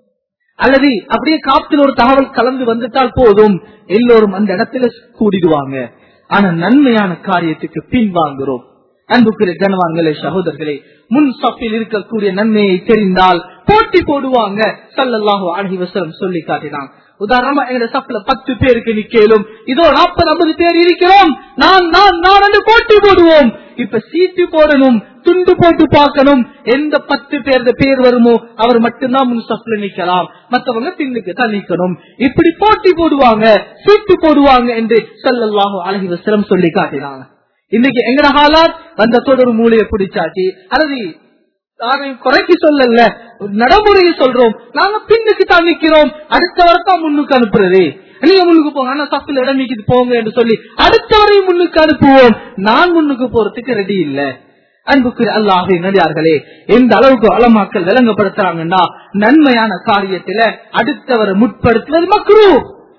அல்லது அப்படியே காத்துல ஒரு தகவல் கலந்து வந்துட்டால் போதும் எல்லோரும் அந்த இடத்துல கூடிடுவாங்க ஆனா நன்மையான காரியத்துக்கு பின்வாங்குறோம் அன்புக்குரிய கனவான்களே சகோதரர்களே முன் சப்பில் இருக்கக்கூடிய நன்மையை தெரிந்தால் போட்டி போடுவாங்க சல்லல்லாஹு அலஹி வசலம் சொல்லி காட்டினான் உதாரணமா எங்க சப்ல பத்து பேருக்கு நிக்கலும் இதோ நாற்பது ஐம்பது பேர் இருக்கிறோம் நான் நான் நான் என்று போட்டி போடுவோம் இப்ப சீட்டு போடணும் துண்டு போட்டு பார்க்கணும் எந்த பத்து பேர் பேர் வருமோ அவர் மட்டும்தான் முன் சப்ல நிக்கலாம் மற்றவங்க பின்னுக்கு தான் நிக்கணும் இப்படி போட்டி போடுவாங்க சீட்டு போடுவாங்க என்று சல்லல்லாஹு அலஹி வசலம் சொல்லி காட்டினாங்க இன்னைக்கு எங்கட ஹாலாத் வந்த தொடர் மூலையை பிடிச்சாச்சு அல்லது யாரையும் குறைக்கு சொல்லல நடைமுறையை சொல்றோம் நாங்க பின்னுக்கு தான் நிக்கிறோம் அடுத்த வரத்தான் முன்னுக்கு அனுப்புறது நீங்க முன்னுக்கு போங்க ஆனா சப்பில் இடம் நிக்கிது போங்க என்று சொல்லி அடுத்தவரையும் முன்னுக்கு அனுப்புவோம் நான் முன்னுக்கு போறதுக்கு ரெடி இல்ல அன்புக்கு அல்லாஹ் நடிகார்களே எந்த அளவுக்கு வளமாக்கல் விளங்கப்படுத்துறாங்கன்னா நன்மையான காரியத்துல அடுத்தவரை முற்படுத்துவது மக்ரூ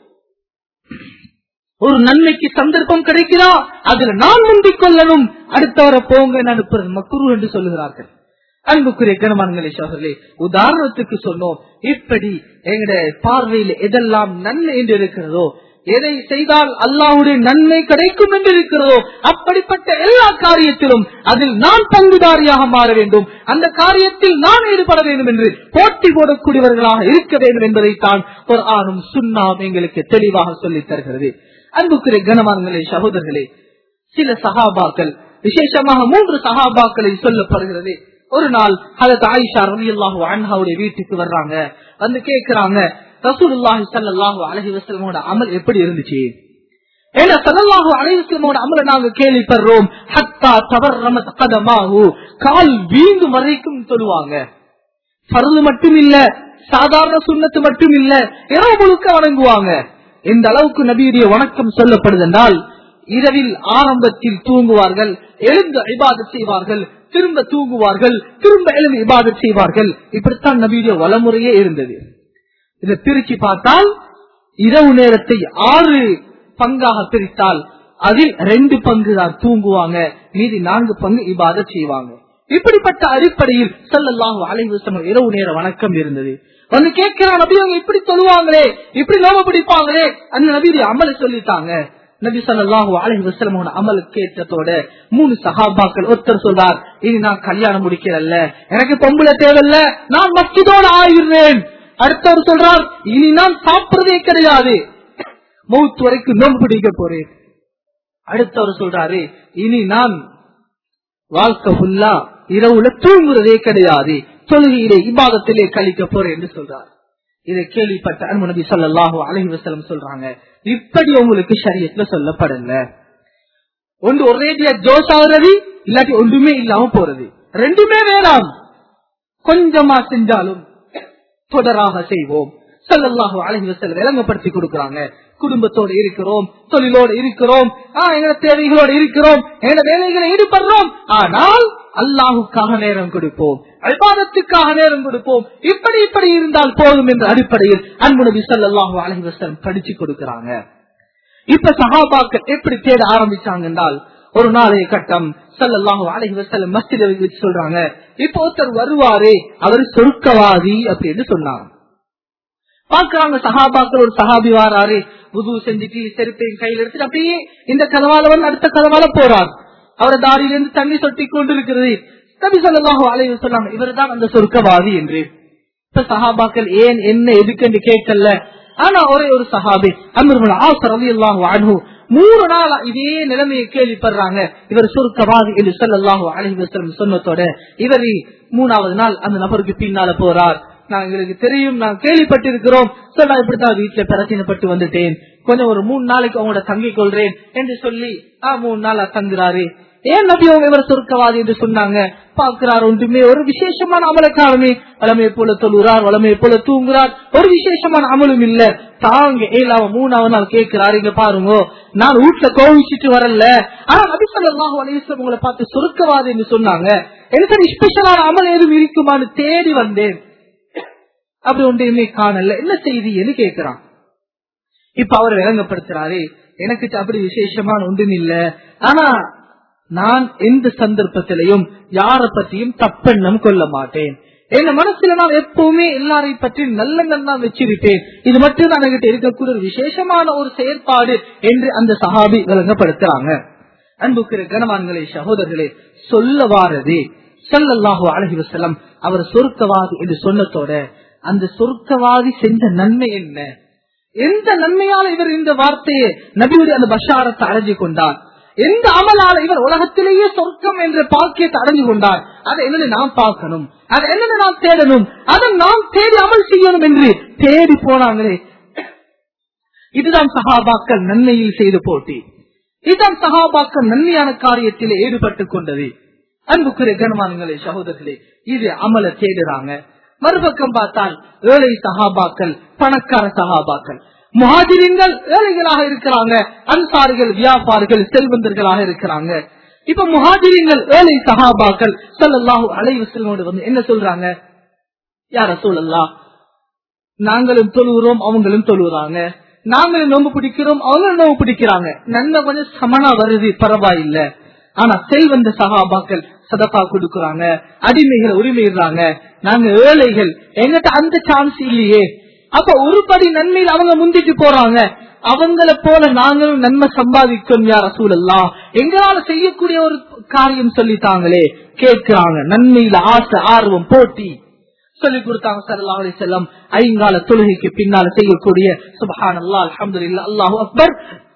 ஒரு நன்மைக்கு சந்தர்ப்பம் கிடைக்கிறா அதுல நான் முந்திக் கொள்ளணும் அடுத்தவரை போங்க அனுப்புறது மக்குரு என்று சொல்லுகிறார்கள் அன்புக்குரிய கனமான்களே சோதரே உதாரணத்துக்கு சொன்னோம் இப்படி எங்கட பார்வையில் எதெல்லாம் நன்மை என்று இருக்கிறதோ எதை செய்தால் அல்லாவுடைய நன்மை கிடைக்கும் என்று இருக்கிறதோ அப்படிப்பட்ட எல்லா காரியத்திலும் அதில் நான் பங்குதாரியாக மாற வேண்டும் அந்த காரியத்தில் நான் ஈடுபட வேண்டும் என்று போட்டி போடக்கூடியவர்களாக இருக்க வேண்டும் என்பதைத்தான் ஒரு ஆணும் சுண்ணாம் எங்களுக்கு தெளிவாக சொல்லித் தருகிறது அன்புக்குரிய கனவான்களே சகோதரர்களே சில சகாபாக்கள் விசேஷமாக மூன்று சகாபாக்களை சொல்லப்படுகிறது ஒரு நாள் அதற்கு ஆயிஷா ரவி அல்லாஹு அன்ஹாவுடைய வீட்டுக்கு வர்றாங்க வந்து கேக்குறாங்க ரசூலுல்லாஹி ஸல்லல்லாஹு அலைஹி வஸல்லமோட அமல் எப்படி இருந்துச்சு ஏன்னா ஸல்லல்லாஹு அலைஹி வஸல்லமோட அமல நாங்க கேள்விப்படுறோம் ஹத்தா தவர்ரமத் கதமாஹு கால் வீங்கும் வரைக்கும் சொல்லுவாங்க பருது மட்டும் இல்ல சாதாரண சுண்ணத்து மட்டும் இல்ல இரவு முழுக்க வணங்குவாங்க எந்த அளவுக்கு நபியுடைய வணக்கம் சொல்லப்படுது என்றால் இரவில் ஆரம்பத்தில் தூங்குவார்கள் எழுந்து இபாதத் செய்வார்கள் திரும்ப தூங்குவார்கள் திரும்ப எழுந்து இபாதத் செய்வார்கள் இப்படித்தான் நபியுடைய வளமுறையே இருந்தது இதை பிரிச்சு பார்த்தால் இரவு நேரத்தை ஆறு பங்காக பிரித்தால் அதில் ரெண்டு பங்கு தான் தூங்குவாங்க மீதி நான்கு பங்கு இபாத செய்வாங்க இப்படிப்பட்ட அடிப்படையில் செல்லலாம் அலைவசம் இரவு நேர வணக்கம் இருந்தது வந்து கேட்கிறான் நபி அவங்க இப்படி சொல்லுவாங்களே இப்படி நோம பிடிப்பாங்களே அந்த நபியுடைய அமலை சொல்லிட்டாங்க நபி சொல்லாஹு அலஹி வசலமோட அமல் கேட்டதோட மூணு சகாபாக்கள் ஒருத்தர் சொல்றார் இனி நான் கல்யாணம் முடிக்கிறல்ல எனக்கு பொம்பளை தேவையில்ல நான் மஸ்ஜிதோட ஆகிடுறேன் அடுத்தவர் சொல்றார் இனி நான் சாப்பிடுறதே கிடையாது மௌத்து வரைக்கும் நோம்பு பிடிக்க போறேன் அடுத்தவர் சொல்றாரு இனி நான் வாழ்க்கை ஃபுல்லா இரவுல தூங்குறதே கிடையாது தொழுகையிலே இபாதத்திலே கழிக்க போறேன் என்று சொல்றார் இதை கேள்விப்பட்ட அன்பு நபி சொல்லாஹோ அலஹி வசலம் சொல்றாங்க இப்படி உங்களுக்கு சரியத்துல சொல்லப்படல ஒன்று ஒரேடியா ஜோஸ் ஆகுறது இல்லாட்டி ஒன்றுமே இல்லாம போறது ரெண்டுமே வேணாம் கொஞ்சமா செஞ்சாலும் தொடராக செய்வோம் சல்லல்லாஹு அலஹி வசல்லம் விளங்கப்படுத்தி கொடுக்கறாங்க குடும்பத்தோடு இருக்கிறோம் தொழிலோடு இருக்கிறோம் எங்க தேவைகளோடு இருக்கிறோம் எங்க வேலைகளை ஈடுபடுறோம் ஆனால் அல்லாஹுக்காக நேரம் கொடுப்போம் அல்பாதத்துக்காக நேரம் கொடுப்போம் இப்படி இப்படி இருந்தால் போதும் என்ற அடிப்படையில் அன்பு நபி சல்லாஹூ அலஹி வசலம் படிச்சு கொடுக்கறாங்க இப்ப சகாபாக்கள் எப்படி தேட ஆரம்பிச்சாங்க என்றால் ஒரு நாளைய கட்டம் சல்லாஹூ அலஹி வசலம் மஸ்தித வச்சு சொல்றாங்க இப்ப ஒருத்தர் வருவாரு அவர் சொர்க்கவாதி அப்படின்னு சொன்னாங்க பாக்குறாங்க சகாபாக்கள் ஒரு சகாபி வாராரு புது செஞ்சுட்டு செருப்பையும் கையில் எடுத்துட்டு அப்படியே இந்த கதவால வந்து அடுத்த கதவால போறார் அவரை தாரியிலிருந்து தண்ணி சொட்டி கொண்டிருக்கிறது நபி சொல்லாஹு அலைய சொல்லாங்க இவர் தான் அந்த சொர்க்கவாதி என்று இப்ப சஹாபாக்கள் ஏன் என்ன எதுக்கு என்று கேட்கல ஆனா ஒரே ஒரு சஹாபி அமிர்மல் ஆசர் அலி அல்லாஹு அனு மூணு நாள் இதே நிலைமையை கேள்விப்படுறாங்க இவர் சுருக்கவாதி என்று சொல்லல்லாஹு அலஹி வசலம் சொன்னதோட இவர் மூணாவது நாள் அந்த நபருக்கு பின்னால போறார் நான் எங்களுக்கு தெரியும் நான் கேள்விப்பட்டிருக்கிறோம் சொன்னா இப்படித்தான் வீட்டுல பிரச்சனைப்பட்டு வந்துட்டேன் கொஞ்சம் ஒரு மூணு நாளைக்கு அவங்களோட தங்கிக் கொள்றேன் என்று சொல்லி ஆஹ் மூணு நாள் தங்குறாரு ஏன் நபி அவங்க இவர் சொர்க்கவாதி என்று சொன்னாங்க பாக்குறார் ஒன்றுமே ஒரு விசேஷமான அமலக்காரமே வளமையை போல தொழுகிறார் வளமையை போல தூங்குறார் ஒரு விசேஷமான அமலும் இல்ல தாங்க ஏழாவ மூணாவது நாள் கேட்கிறாரு இங்க பாருங்க நான் வீட்டுல கோவிச்சுட்டு வரல ஆனா நபி சொல்லாஹ் அலிஸ்லாம் உங்களை பார்த்து சொர்க்கவாதி என்று சொன்னாங்க எனக்கு ஸ்பெஷலான அமல் ஏதும் இருக்குமான்னு தேடி வந்தேன் அப்படி ஒன்றையுமே காணல என்ன செய்தின்னு கேட்கிறான் இப்ப அவர் விளங்கப்படுத்துறாரு எனக்கு அப்படி விசேஷமான ஒன்றும் இல்ல ஆனா நான் எந்த சந்தர்ப்பத்திலையும் யார பற்றியும் தப்பெண்ணம் கொள்ள மாட்டேன் என் மனசுல நான் எப்பவுமே எல்லாரையும் பற்றி நல்லெண்ணம் தான் வச்சிருப்பேன் இது மட்டும் தான் என்கிட்ட இருக்கக்கூடிய ஒரு விசேஷமான ஒரு செயற்பாடு என்று அந்த சஹாபி விளங்கப்படுத்துறாங்க அன்புக்கிற கனவான்களே சகோதரர்களே சொல்ல வாரது சல்லல்லாஹு அலஹி வசலம் அவர் சொருக்கவாதி என்று சொன்னதோட அந்த சொர்க்கவாதி செஞ்ச நன்மை என்ன எந்த நன்மையால இவர் இந்த வார்த்தையை நபியுடைய அந்த பஷாரத்தை அடைஞ்சு கொண்டார் எந்த அமலால இவர் உலகத்திலேயே சொர்க்கம் என்ற பாக்கியத்தை அடைஞ்சு கொண்டார் அதை என்னன்னு நாம் பார்க்கணும் அதை என்னன்னு நாம் தேடணும் அதை நாம் தேடி அமல் செய்யணும் என்று தேடி போனாங்களே இதுதான் சகாபாக்கள் நன்மையில் செய்த போட்டி இதுதான் சகாபாக்கள் நன்மையான காரியத்தில் ஈடுபட்டுக் கொண்டது அன்புக்குரிய கனமானங்களே சகோதரர்களே இது அமல தேடுறாங்க மறுபக்கம் பார்த்தால் ஏழை சகாபாக்கள் பணக்கார சகாபாக்கள் முஹாஜிரின்கள் ஏழைகளாக இருக்கிறாங்க அன்சாரிகள் வியாபாரிகள் செல்வந்தர்களாக இருக்கிறாங்க இப்ப முஹாஜிரின்கள் ஏழை சகாபாக்கள் சொல்லல்லாஹு அலைவசலோடு வந்து என்ன சொல்றாங்க யார சொல்லலா நாங்களும் தொழுகிறோம் அவங்களும் தொழுகிறாங்க நாங்களும் நோம்பு பிடிக்கிறோம் அவங்களும் நோம்பு பிடிக்கிறாங்க நன்மை கொஞ்சம் சமனா வருது பரவாயில்லை ஆனா செல்வந்த சகாபாக்கள் சதப்பா கொடுக்கறாங்க அடிமைகளை உரிமையிடுறாங்க நாங்க ஏழைகள் எங்கிட்ட அந்த சான்ஸ் இல்லையே அப்ப ஒரு படி நன்மையில் அவங்க முந்திட்டு போறாங்க அவங்கள போல நாங்களும் நன்மை சம்பாதிக்கணும் யார் சூழல்லா எங்களால செய்யக்கூடிய ஒரு காரியம் சொல்லித்தாங்களே கேட்கிறாங்க நன்மையில ஆசை ஆர்வம் போட்டி சொல்லி கொடுத்தாங்க சல்லா அலி செல்லம் ஐங்கால தொழுகைக்கு பின்னால செய்யக்கூடிய சுபஹான் அல்லா அலமது இல்லா அல்லாஹூ அக்பர்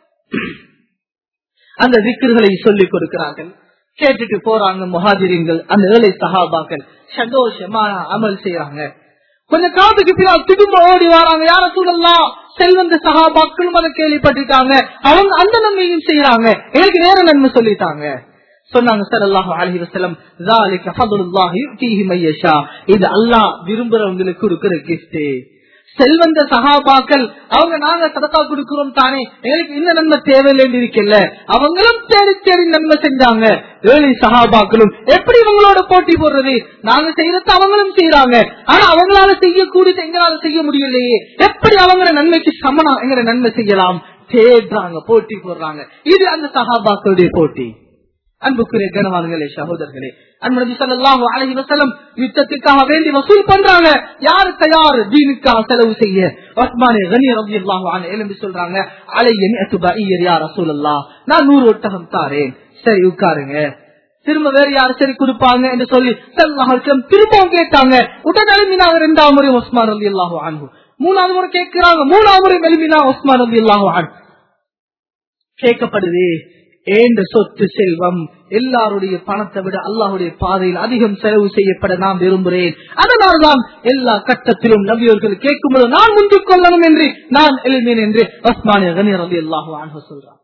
அந்த விக்கிர்களை சொல்லிக் கொடுக்கிறார்கள் கேட்டுட்டு போறாங்க முஹாஜிரின்கள் அந்த ஏழை சஹாபாக்கள் சந்தோஷமா அமல் செய்யறாங்க கொஞ்ச காலத்துக்கு பின்னால் திரும்ப ஓடி வராங்க யார சூழல்லாம் செல்வந்த சகாபாக்களும் அதை கேள்விப்பட்டிருக்காங்க அவங்க அந்த நன்மையும் செய்யறாங்க எங்களுக்கு வேற நன்மை சொல்லிட்டாங்க சொன்னாங்க ஸல்லல்லாஹு அலைஹி வஸல்லம் ذَلِكَ فَضْلُ اللَّهِ يُؤْتِيهِ مَن يَشَاءُ இது அல்லாஹ் விரும்புறவங்களுக்கு கொடுக்கிற gift செல்வந்த சகாபாக்கள் அவங்க நாங்க சதக்கா கொடுக்கிறோம் தானே எங்களுக்கு இந்த நன்மை தேவையில்லை இருக்கல அவங்களும் தேடி தேடி நன்மை செஞ்சாங்க ஏழை சகாபாக்களும் எப்படி இவங்களோட போட்டி போடுறது நாங்க செய்யறது அவங்களும் செய்யறாங்க ஆனா அவங்களால செய்யக்கூடியது எங்களால செய்ய முடியலையே எப்படி அவங்க நன்மைக்கு சமனா எங்களை நன்மை செய்யலாம் தேடுறாங்க போட்டி போடுறாங்க இது அந்த சகாபாக்களுடைய போட்டி அன்புக்குரிய கனவான்களே சகோதரர்களே அன்பு சல்லாஹூ அலஹி வசலம் யுத்தத்துக்காக வேண்டி வசூல் பண்றாங்க யாரு தயார் தீனுக்காக செலவு செய்ய ஒஸ்மானே கனி ரவி அல்லாஹு எழுந்து சொல்றாங்க அலையன் அத்துபார் யார் ரசூலல்லா நான் நூறு ஒட்டகம் தாரேன் சரி உட்காருங்க திரும்ப வேற யாரு சரி கொடுப்பாங்க என்று சொல்லி சல்லாஹம் திரும்பவும் கேட்டாங்க உடனே எழுப்பினாங்க இரண்டாவது முறை ஒஸ்மான் ரவி அல்லாஹு அன்பு மூணாவது முறை கேட்கிறாங்க மூணாவது முறை எழுப்பினா ஒஸ்மான் ரவி அல்லாஹு அன் கேட்கப்படுது ஏண்ட சொத்து செல்வம் எல்லாருடைய பணத்தை விட அல்லாஹுடைய பாதையில் அதிகம் செலவு செய்யப்பட நான் விரும்புகிறேன் அதனால்தான் எல்லா கட்டத்திலும் நபியவர்கள் கேட்கும்போது நான் முந்து கொள்ளணும் என்று நான் எழுந்தேன் என்று ஒஸ்மானிய கணீர் ரவி அல்லாஹு சொல்றான்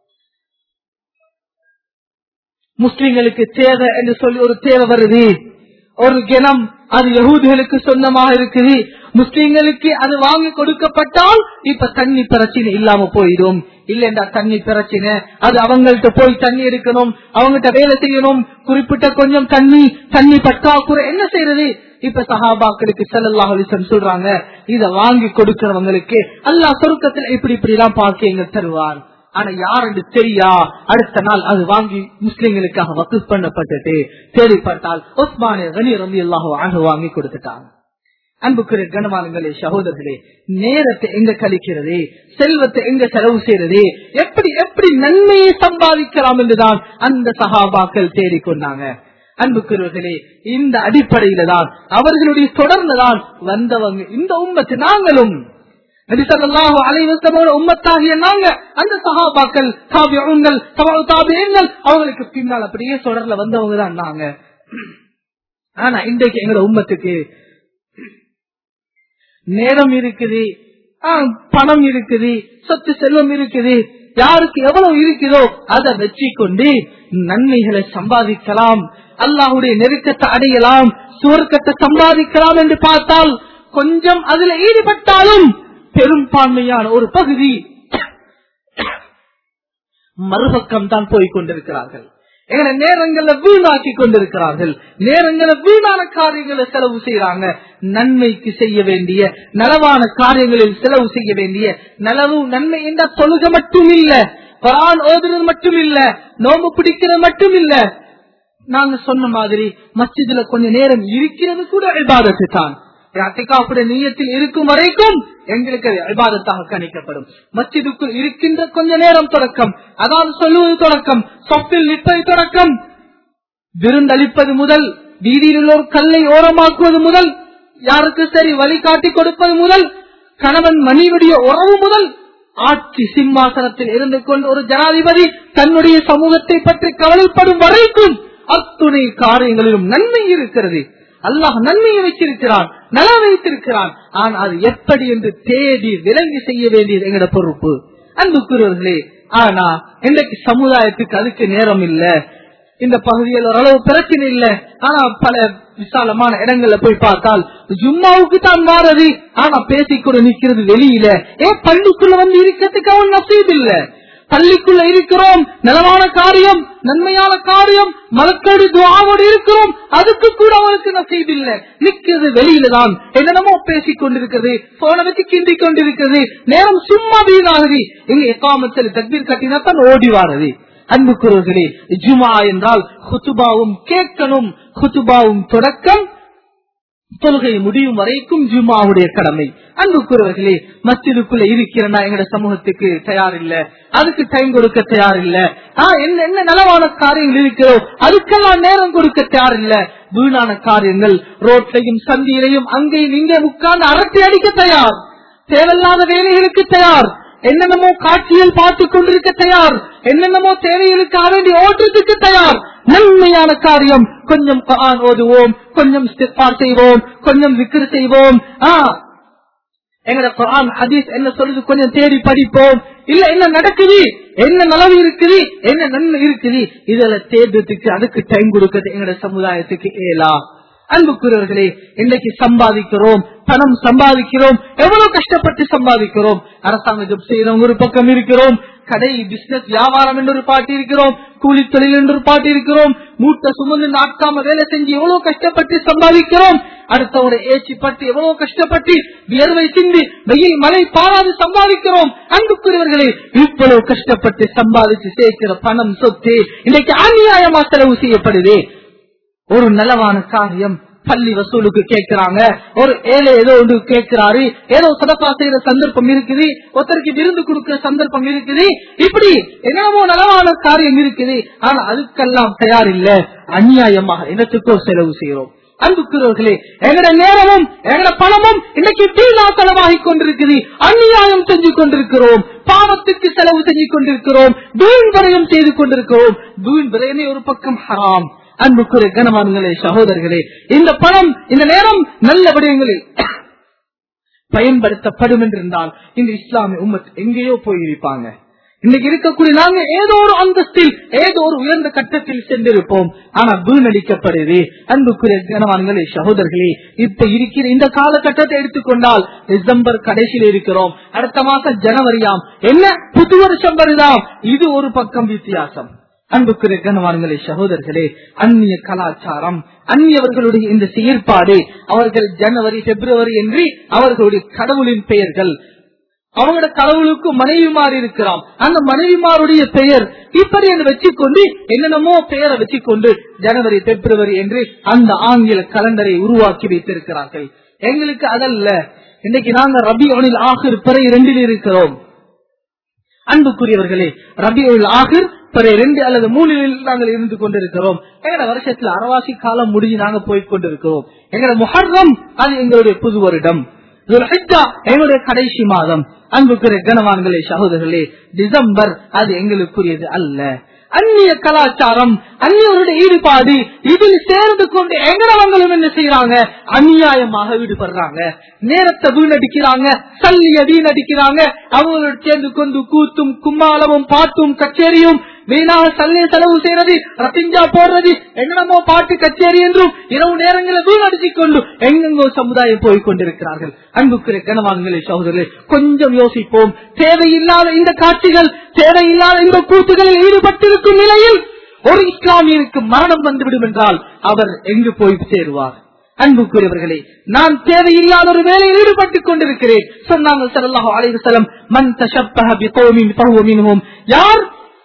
முஸ்லிம்களுக்கு தேவை என்று சொல்லி ஒரு தேவை வருது ஒரு கிணம் அது யகூதிகளுக்கு சொந்தமாக இருக்குது முஸ்லிம்களுக்கு அது வாங்கி கொடுக்கப்பட்டால் இப்ப தண்ணி பிரச்சனை இல்லாம போயிடும் இல்லைண்டா தண்ணி பிரச்சனை அது அவங்கள்ட்ட போய் தண்ணி எடுக்கணும் அவங்ககிட்ட வேலை செய்யணும் குறிப்பிட்ட கொஞ்சம் தண்ணி தண்ணி பற்றாக்குறை என்ன செய்யறது இப்ப சஹாபாக்களுக்கு செல்லல்லாஹ் அலிசன் சொல்றாங்க இத வாங்கி கொடுக்கிறவங்களுக்கு அல்லாஹ் சொருக்கத்தில் இப்படி இப்படி எல்லாம் பாக்கியங்க தருவார் ஆனா யாருன்னு தெரியா அடுத்த நாள் அது வாங்கி முஸ்லிம்களுக்காக வக்கு பண்ணப்பட்டது தேடிப்பட்டால் ஒஸ்மானிய கனி ரவி அல்லாஹோ ஆக வாங்கி கொடுத்துட்டாங்க அன்புக்குரிய கனமானங்களே சகோதரர்களே நேரத்தை எங்க கழிக்கிறது செல்வத்தை எங்க செலவு செய்யறது எப்படி எப்படி நன்மையை சம்பாதிக்கலாம் என்றுதான் அந்த சகாபாக்கள் தேடிக்கொண்டாங்க அன்புக்குரியவர்களே இந்த அடிப்படையில தான் அவர்களுடைய தொடர்ந்துதான் வந்தவங்க இந்த உம்மத்து நாங்களும் நபிசல்லாஹு அலைவசமோட உம்மத்தாகிய நாங்க அந்த சகாபாக்கள் தாபியங்கள் தாபியங்கள் அவங்களுக்கு பின்னால் அப்படியே தொடர்ல வந்தவங்க தான் நாங்க ஆனா இன்றைக்கு எங்களோட உம்மத்துக்கு நேரம் இருக்குது பணம் இருக்குது சொத்து செல்வம் இருக்குது யாருக்கு எவ்வளவு இருக்குதோ அதை வச்சு கொண்டு நன்மைகளை சம்பாதிக்கலாம் அல்லாஹுடைய நெருக்கத்தை அடையலாம் சுவர்க்கத்தை சம்பாதிக்கலாம் என்று பார்த்தால் கொஞ்சம் அதுல ஈடுபட்டாலும் பெரும்பான்மையான ஒரு பகுதி மறுபக்கம் தான் போய் கொண்டிருக்கிறார்கள் எங்களை நேரங்கள்ல வீணாக்கி கொண்டிருக்கிறார்கள் நேரங்கள வீணான காரியங்களை செலவு செய்யறாங்க நன்மைக்கு செய்ய வேண்டிய நலவான காரியங்களில் செலவு செய்ய வேண்டிய நலவு நன்மை என்ற தொழுக மட்டும் இல்ல பரான் ஓதுறது மட்டும் இல்ல நோம்பு பிடிக்கிறது மட்டும் இல்ல நாங்க சொன்ன மாதிரி மஸ்ஜிதுல கொஞ்ச நேரம் இருக்கிறது கூட இபாதத்து தான் நீயத்தில் இருக்கும் வரைக்கும் எங்களுக்கு விவாதத்தாக கணிக்கப்படும் மஸ்ஜிதுக்குள் இருக்கின்ற கொஞ்ச நேரம் தொடக்கம் அதாவது சொல்லுவது தொடக்கம் சொப்பில் நிற்பது தொடக்கம் விருந்தளிப்பது முதல் வீதியில் உள்ள ஒரு கல்லை ஓரமாக்குவது முதல் யாருக்கு சரி வழிகாட்டி கொடுப்பது முதல் கணவன் மணிவுடைய உறவு முதல் ஆட்சி சிம்மாசனத்தில் இருந்து கொண்டு ஒரு ஜனாதிபதி தன்னுடைய சமூகத்தை பற்றி கவலைப்படும் வரைக்கும் அத்துணை காரியங்களிலும் நன்மை இருக்கிறது அல்லாஹ் நன்மையை வைத்திருக்கிறான் நல வைத்திருக்கிறான் ஆனால் அது எப்படி என்று தேடி விலங்கி செய்ய வேண்டியது எங்கட பொறுப்பு அன்புக்குரியவர்களே ஆனா இன்றைக்கு சமுதாயத்துக்கு அதுக்கு நேரம் இல்ல இந்த பகுதியில் ஓரளவு பிரச்சனை இல்ல ஆனா பல விசாலமான இடங்கள்ல போய் பார்த்தால் ஜும்மாவுக்கு தான் மாறது ஆனா பேசிக்கூட நிக்கிறது வெளியில ஏன் பள்ளிக்குள்ள வந்து இருக்கிறதுக்கு அவன் நசீது இல்ல பள்ளிக்குள்ள இருக்கிறோம் நலமான காரியம் நன்மையான காரியம் மலக்கோடு துவாவோடு இருக்கிறோம் அதுக்கு கூட அவனுக்கு நசீது இல்ல நிக்கிறது வெளியில தான் என்னென்னமோ பேசிக் கொண்டிருக்கிறது போன வச்சு கிண்டி கொண்டிருக்கிறது நேரம் சும்மா வீணாகுது இங்க எக்காமத்தில் தக்பீர் கட்டினா தான் ஓடி வாரது அன்புக்குறவர்களே ஜுமா என்றால் குத்துபாவும் கேட்கணும் குத்துபாவும் தொடக்கம் தொழுகை முடியும் வரைக்கும் ஜுமாவுடைய கடமை அன்புக்குறவர்களே மஸ்ஜிதுக்குள்ள இருக்கிறனா எங்கட சமூகத்துக்கு தயார் இல்ல அதுக்கு டைம் கொடுக்க தயார் இல்ல என்ன என்ன நலவான காரியங்கள் இருக்கிறோ அதுக்கெல்லாம் நேரம் கொடுக்க தயார் இல்ல வீணான காரியங்கள் ரோட்லையும் சந்தியிலையும் அங்கேயும் இங்கே உட்கார்ந்து அரட்டை அடிக்க தயார் தேவையில்லாத வேலைகளுக்கு தயார் என்னென்னமோ காட்சியில் பார்த்து கொண்டிருக்க தயார் என்னென்னமோ தேவைகளுக்காக வேண்டி ஓட்டுறதுக்கு தயார் நன்மையான காரியம் கொஞ்சம் குர்ஆன் ஓதுவோம் கொஞ்சம் இஸ்திக்பார் செய்வோம் கொஞ்சம் விக்கிர செய்வோம் ஆ எங்கட குரான் ஹதீஸ் என்ன சொல்லுது கொஞ்சம் தேடி படிப்போம் இல்ல என்ன நடக்குது என்ன நலவு இருக்குது என்ன நன்மை இருக்குது இதுல தேர்தலுக்கு அதுக்கு டைம் கொடுக்கிறது எங்களோட சமுதாயத்துக்கு ஏலா அன்புக்குரியவர்களே இன்னைக்கு சம்பாதிக்கிறோம் பணம் சம்பாதிக்கிறோம் எவ்வளவு கஷ்டப்பட்டு சம்பாதிக்கிறோம் அரசாங்க ஜப் செய்யறவங்க ஒரு பக்கம் இருக்கிறோம் கடை பிசினஸ் வியாபாரம் என்று ஒரு பாட்டி இருக்கிறோம் கூலி தொழில் என்று ஒரு பாட்டி இருக்கிறோம் மூட்டை சுமந்து நாட்காம வேலை செஞ்சு எவ்வளவு கஷ்டப்பட்டு சம்பாதிக்கிறோம் அடுத்தவரை ஏச்சி பட்டு எவ்வளவு கஷ்டப்பட்டு வியர்வை சிந்தி வெயில் மழை பாராது சம்பாதிக்கிறோம் அன்புக்குரியவர்களே இவ்வளவு கஷ்டப்பட்டு சம்பாதிச்சு சேர்க்கிற பணம் சொத்து இன்னைக்கு அநியாயமா செலவு செய்யப்படுது ஒரு நலவான காரியம் பள்ளி வசூலுக்கு கேட்கிறாங்க ஒரு ஏழை ஏதோ ஒன்று கேட்கிறாரு ஏதோ சதப்பா செய்யற சந்தர்ப்பம் இருக்குது ஒருத்தருக்கு விருந்து கொடுக்கிற சந்தர்ப்பம் இருக்குது இப்படி என்னமோ நலவான காரியம் இருக்குது ஆனா அதுக்கெல்லாம் தயார் இல்ல அநியாயமாக என்னத்துக்கோ செலவு செய்யறோம் அன்புக்குறவர்களே எங்கட நேரமும் எங்கட பணமும் இன்னைக்கு வீணா செலவாகி கொண்டிருக்குது அநியாயம் செஞ்சு கொண்டிருக்கிறோம் பாவத்துக்கு செலவு செஞ்சு கொண்டிருக்கிறோம் வீண் விரயம் செய்து கொண்டிருக்கிறோம் வீண் விரயமே ஒரு பக்கம் ஹராம் அன்புக்குரிய கனவான்களே சகோதரர்களே இந்த பணம் இந்த நேரம் நல்ல விடயங்களில் பயன்படுத்தப்படும் என்றிருந்தால் இந்த இஸ்லாமிய உம்மத் எங்கேயோ போயிருப்பாங்க இன்னைக்கு இருக்கக்கூடிய நாங்க ஏதோ ஒரு அந்தஸ்தில் ஏதோ ஒரு உயர்ந்த கட்டத்தில் சென்றிருப்போம் ஆனா வீணடிக்கப்படுது அன்புக்குரிய கனவான்களே சகோதரர்களே இப்ப இருக்கிற இந்த காலகட்டத்தை எடுத்துக்கொண்டால் டிசம்பர் கடைசியில் இருக்கிறோம் அடுத்த மாசம் ஜனவரியாம் என்ன புது வருஷம் வருதாம் இது ஒரு பக்கம் வித்தியாசம் அன்புக்குரிய கனவான்களே சகோதரர்களே அந்நிய கலாச்சாரம் அந்நியவர்களுடைய இந்த செயற்பாடு அவர்கள் ஜனவரி பிப்ரவரி என்று அவர்களுடைய கடவுளின் பெயர்கள் அவங்களோட கடவுளுக்கு மனைவிமார் இருக்கிறாம் அந்த மனைவிமாருடைய பெயர் இப்படி என்று வச்சுக்கொண்டு என்னென்னமோ பெயரை வச்சுக்கொண்டு ஜனவரி பிப்ரவரி என்று அந்த ஆங்கில கலண்டரை உருவாக்கி வைத்திருக்கிறார்கள் எங்களுக்கு அதல்ல இன்னைக்கு நாங்க ரபி ஒனில் ஆகிர் பிறை இரண்டில் இருக்கிறோம் அன்புக்குரியவர்களே ரபியுல் ஆகிர் பிற ரெண்டு அல்லது மூணில் நாங்கள் இருந்து கொண்டிருக்கிறோம் எங்கட வருஷத்துல அரவாசி காலம் முடிஞ்சு நாங்க போய் கொண்டிருக்கிறோம் எங்கட முஹர்ரம் அது எங்களுடைய புது வருடம் எங்களுடைய கடைசி மாதம் அன்புக்குரிய கனவான்களே சகோதரர்களே டிசம்பர் அது எங்களுக்குரியது அல்ல அந்நிய கலாச்சாரம் அந்நியருடைய ஈடுபாடு இதில் சேர்ந்து கொண்டு எங்கனவங்களும் என்ன செய்யறாங்க அநியாயமாக ஈடுபடுறாங்க நேரத்தை வீணடிக்கிறாங்க சல்லிய வீணடிக்கிறாங்க அவங்களோட சேர்ந்து கொண்டு கூத்தும் கும்மாளமும் பாட்டும் கச்சேரியும் வீணாக சல்லிய செலவு செய்யறது ரத்திஞ்சா போடுறது என்னென்னமோ பாட்டு கச்சேரி என்றும் இரவு நேரங்களில் வீணடித்துக் கொண்டு எங்கெங்கோ சமுதாயம் போய் கொண்டிருக்கிறார்கள் அன்புக்குரிய கனவான்களே சகோதரர்களே கொஞ்சம் யோசிப்போம் தேவையில்லாத இந்த காட்சிகள் தேவையில்லாத இந்த கூத்துகளில் ஈடுபட்டிருக்கும் நிலையில் ஒரு இஸ்லாமியருக்கு மரணம் வந்துவிடும் என்றால் அவர் எங்கு போய் சேருவார் அன்புக்குரியவர்களே நான் தேவையில்லாத ஒரு வேலையில் ஈடுபட்டுக் கொண்டிருக்கிறேன் சொன்னாங்க சல்லாஹு அலைவசலம் மன் தஷப்பஹ பிகௌமின் ஃபஹுவ மின்ஹும் யார்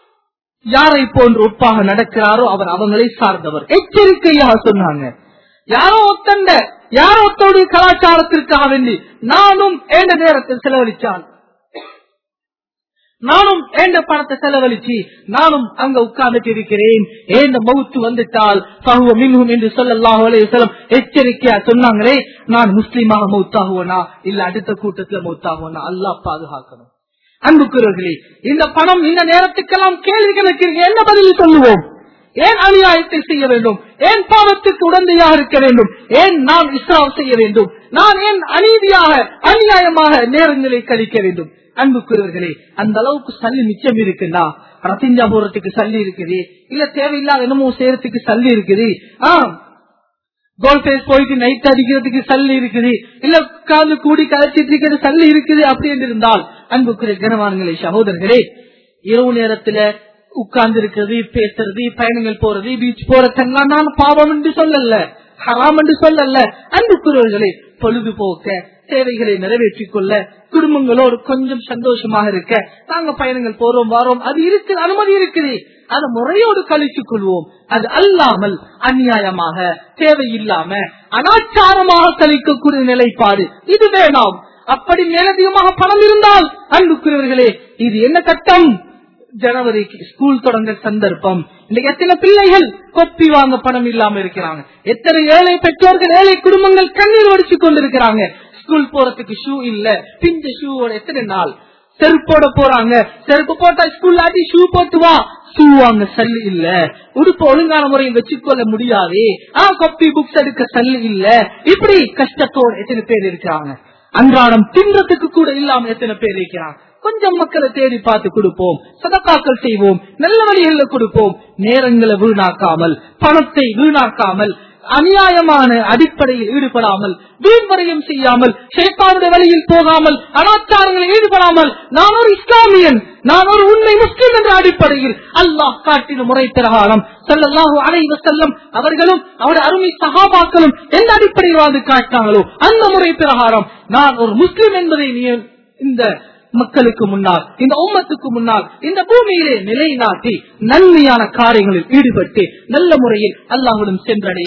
யாரை போன்று ஒப்பாக நடக்கிறாரோ அவர் அவங்களை சார்ந்தவர் எச்சரிக்கையாக சொன்னாங்க யாரோ ஒத்தண்ட யாரோ ஒத்தோடைய கலாச்சாரத்திற்காக வேண்டி நானும் ஏண்ட நேரத்தில் செலவழிச்சான் நானும் ஏண்ட பணத்தை செலவழிச்சு நானும் அங்க உட்கார்ந்துட்டு இருக்கிறேன் ஏண்ட மவுத்து வந்துட்டால் பகுவ மின்ஹும் என்று சொல்லல்லாஹு அலையம் எச்சரிக்கையா சொன்னாங்களே நான் முஸ்லீமாக மவுத்தாகுவனா இல்ல அடுத்த கூட்டத்துல மவுத்தாகுவனா அல்லாஹ் பாதுகாக்கணும் அன்புக்குரியவர்களே இந்த பணம் இந்த நேரத்துக்கெல்லாம் கேள்விகளுக்கு என்ன பதில் சொல்லுவோம் ஏன் அநியாயத்தை செய்ய வேண்டும் ஏன் பாவத்துக்கு உடந்தையாக இருக்க வேண்டும் ஏன் நான் இஸ்லாம் செய்ய வேண்டும் நான் ஏன் அநீதியாக அநியாயமாக நேரங்களை கழிக்க வேண்டும் அன்புக்குரியவர்களே அந்த அளவுக்கு சல்லி மிச்சம் இருக்குன்னா ரத்திஞ்சா போறதுக்கு சல்லி இருக்குது இல்ல தேவையில்லாத என்னமோ செய்யறதுக்கு சல்லி இருக்குது ஆஹ் கோல்பேஸ் போயிட்டு நைட் அடிக்கிறதுக்கு சல்லி இருக்குது இல்ல உட்கார்ந்து கூடி கலைச்சிட்டு இருக்கிறது சல்லி இருக்குது அப்படி என்று இருந்தால் அன்புக்குரிய கனவான்களே சகோதரர்களே இரவு நேரத்துல உட்கார்ந்து இருக்கிறது பேசுறது பயணங்கள் போறது பீச் போறதெல்லாம் நான் பாவம் என்று சொல்லல ஹராம் என்று சொல்லல அன்புக்குரியவர்களே பொழுதுபோக்க தேவைகளை நிறைவேற்றிக் கொள்ள குடும்பங்களோடு கொஞ்சம் சந்தோஷமாக இருக்க நாங்க பயணங்கள் போறோம் வாரோம் அது இருக்குது அனுமதி இருக்குது அதை முறையோடு கழித்துக் கொள்வோம் அது அல்லாமல் அநியாயமாக தேவையில்லாம அனாச்சாரமாக கழிக்கக்கூடிய நிலைப்பாடு இது வேணாம் அப்படி மேலதிகமாக பணம் இருந்தால் அன்புக்குரியவர்களே இது என்ன கட்டம் ஜனவரிக்கு ஸ்கூல் தொடங்க சந்தர்ப்பம் இன்னைக்கு எத்தனை பிள்ளைகள் கொப்பி வாங்க பணம் இல்லாம இருக்கிறாங்க எத்தனை ஏழை பெற்றோர்கள் ஏழை குடும்பங்கள் கண்ணீர் வடிச்சு கொண்டிருக்கிறாங்க ஸ்கூல் போறதுக்கு ஷூ இல்ல பிஞ்ச ஷூவோட எத்தனை நாள் செருப்போட போறாங்க செருப்பு போட்டா ஸ்கூல் ஆட்டி ஷூ போட்டு வா ஷூ வாங்க சல்லு இல்ல உடுப்பு ஒழுங்கான முறையில் வச்சுக்கொள்ள முடியாது ஆ கொப்பி புக்ஸ் எடுக்க சல்லு இல்ல இப்படி கஷ்டத்தோட எத்தனை பேர் இருக்கிறாங்க அன்றாடம் தின்றதுக்கு கூட இல்லாம எத்தனை பேர் இருக்கிறாங்க கொஞ்சம் மக்களை தேடி பார்த்து கொடுப்போம் சதக்காக்கள் செய்வோம் நல்ல வழிகளில் கொடுப்போம் நேரங்களை வீணாக்காமல் பணத்தை வீணாக்காமல் அநியாயமான அடிப்படையில் ஈடுபடாமல் வீண்வரையும் செய்யாமல் சேத்தாவுடைய வழியில் போகாமல் அனாச்சாரங்களில் ஈடுபடாமல் நான் ஒரு இஸ்லாமியன் நான் ஒரு உண்மை முஸ்லிம் என்ற அடிப்படையில் அல்லாஹ் காட்டின முறை பிரகாரம் செல்லல்லாஹு அலைவ செல்லம் அவர்களும் அவருடைய அருமை சகாபாக்களும் எந்த அடிப்படையில் வாழ்ந்து காட்டினாங்களோ அந்த முறை பிரகாரம் நான் ஒரு முஸ்லிம் என்பதை நீ இந்த மக்களுக்கு முன்னால் இந்த உம்மத்துக்கு முன்னால் இந்த பூமியிலே நிலைநாட்டி நன்மையான காரியங்களில் ஈடுபட்டு நல்ல முறையில் அல்லாஹுடன் சென்றடைய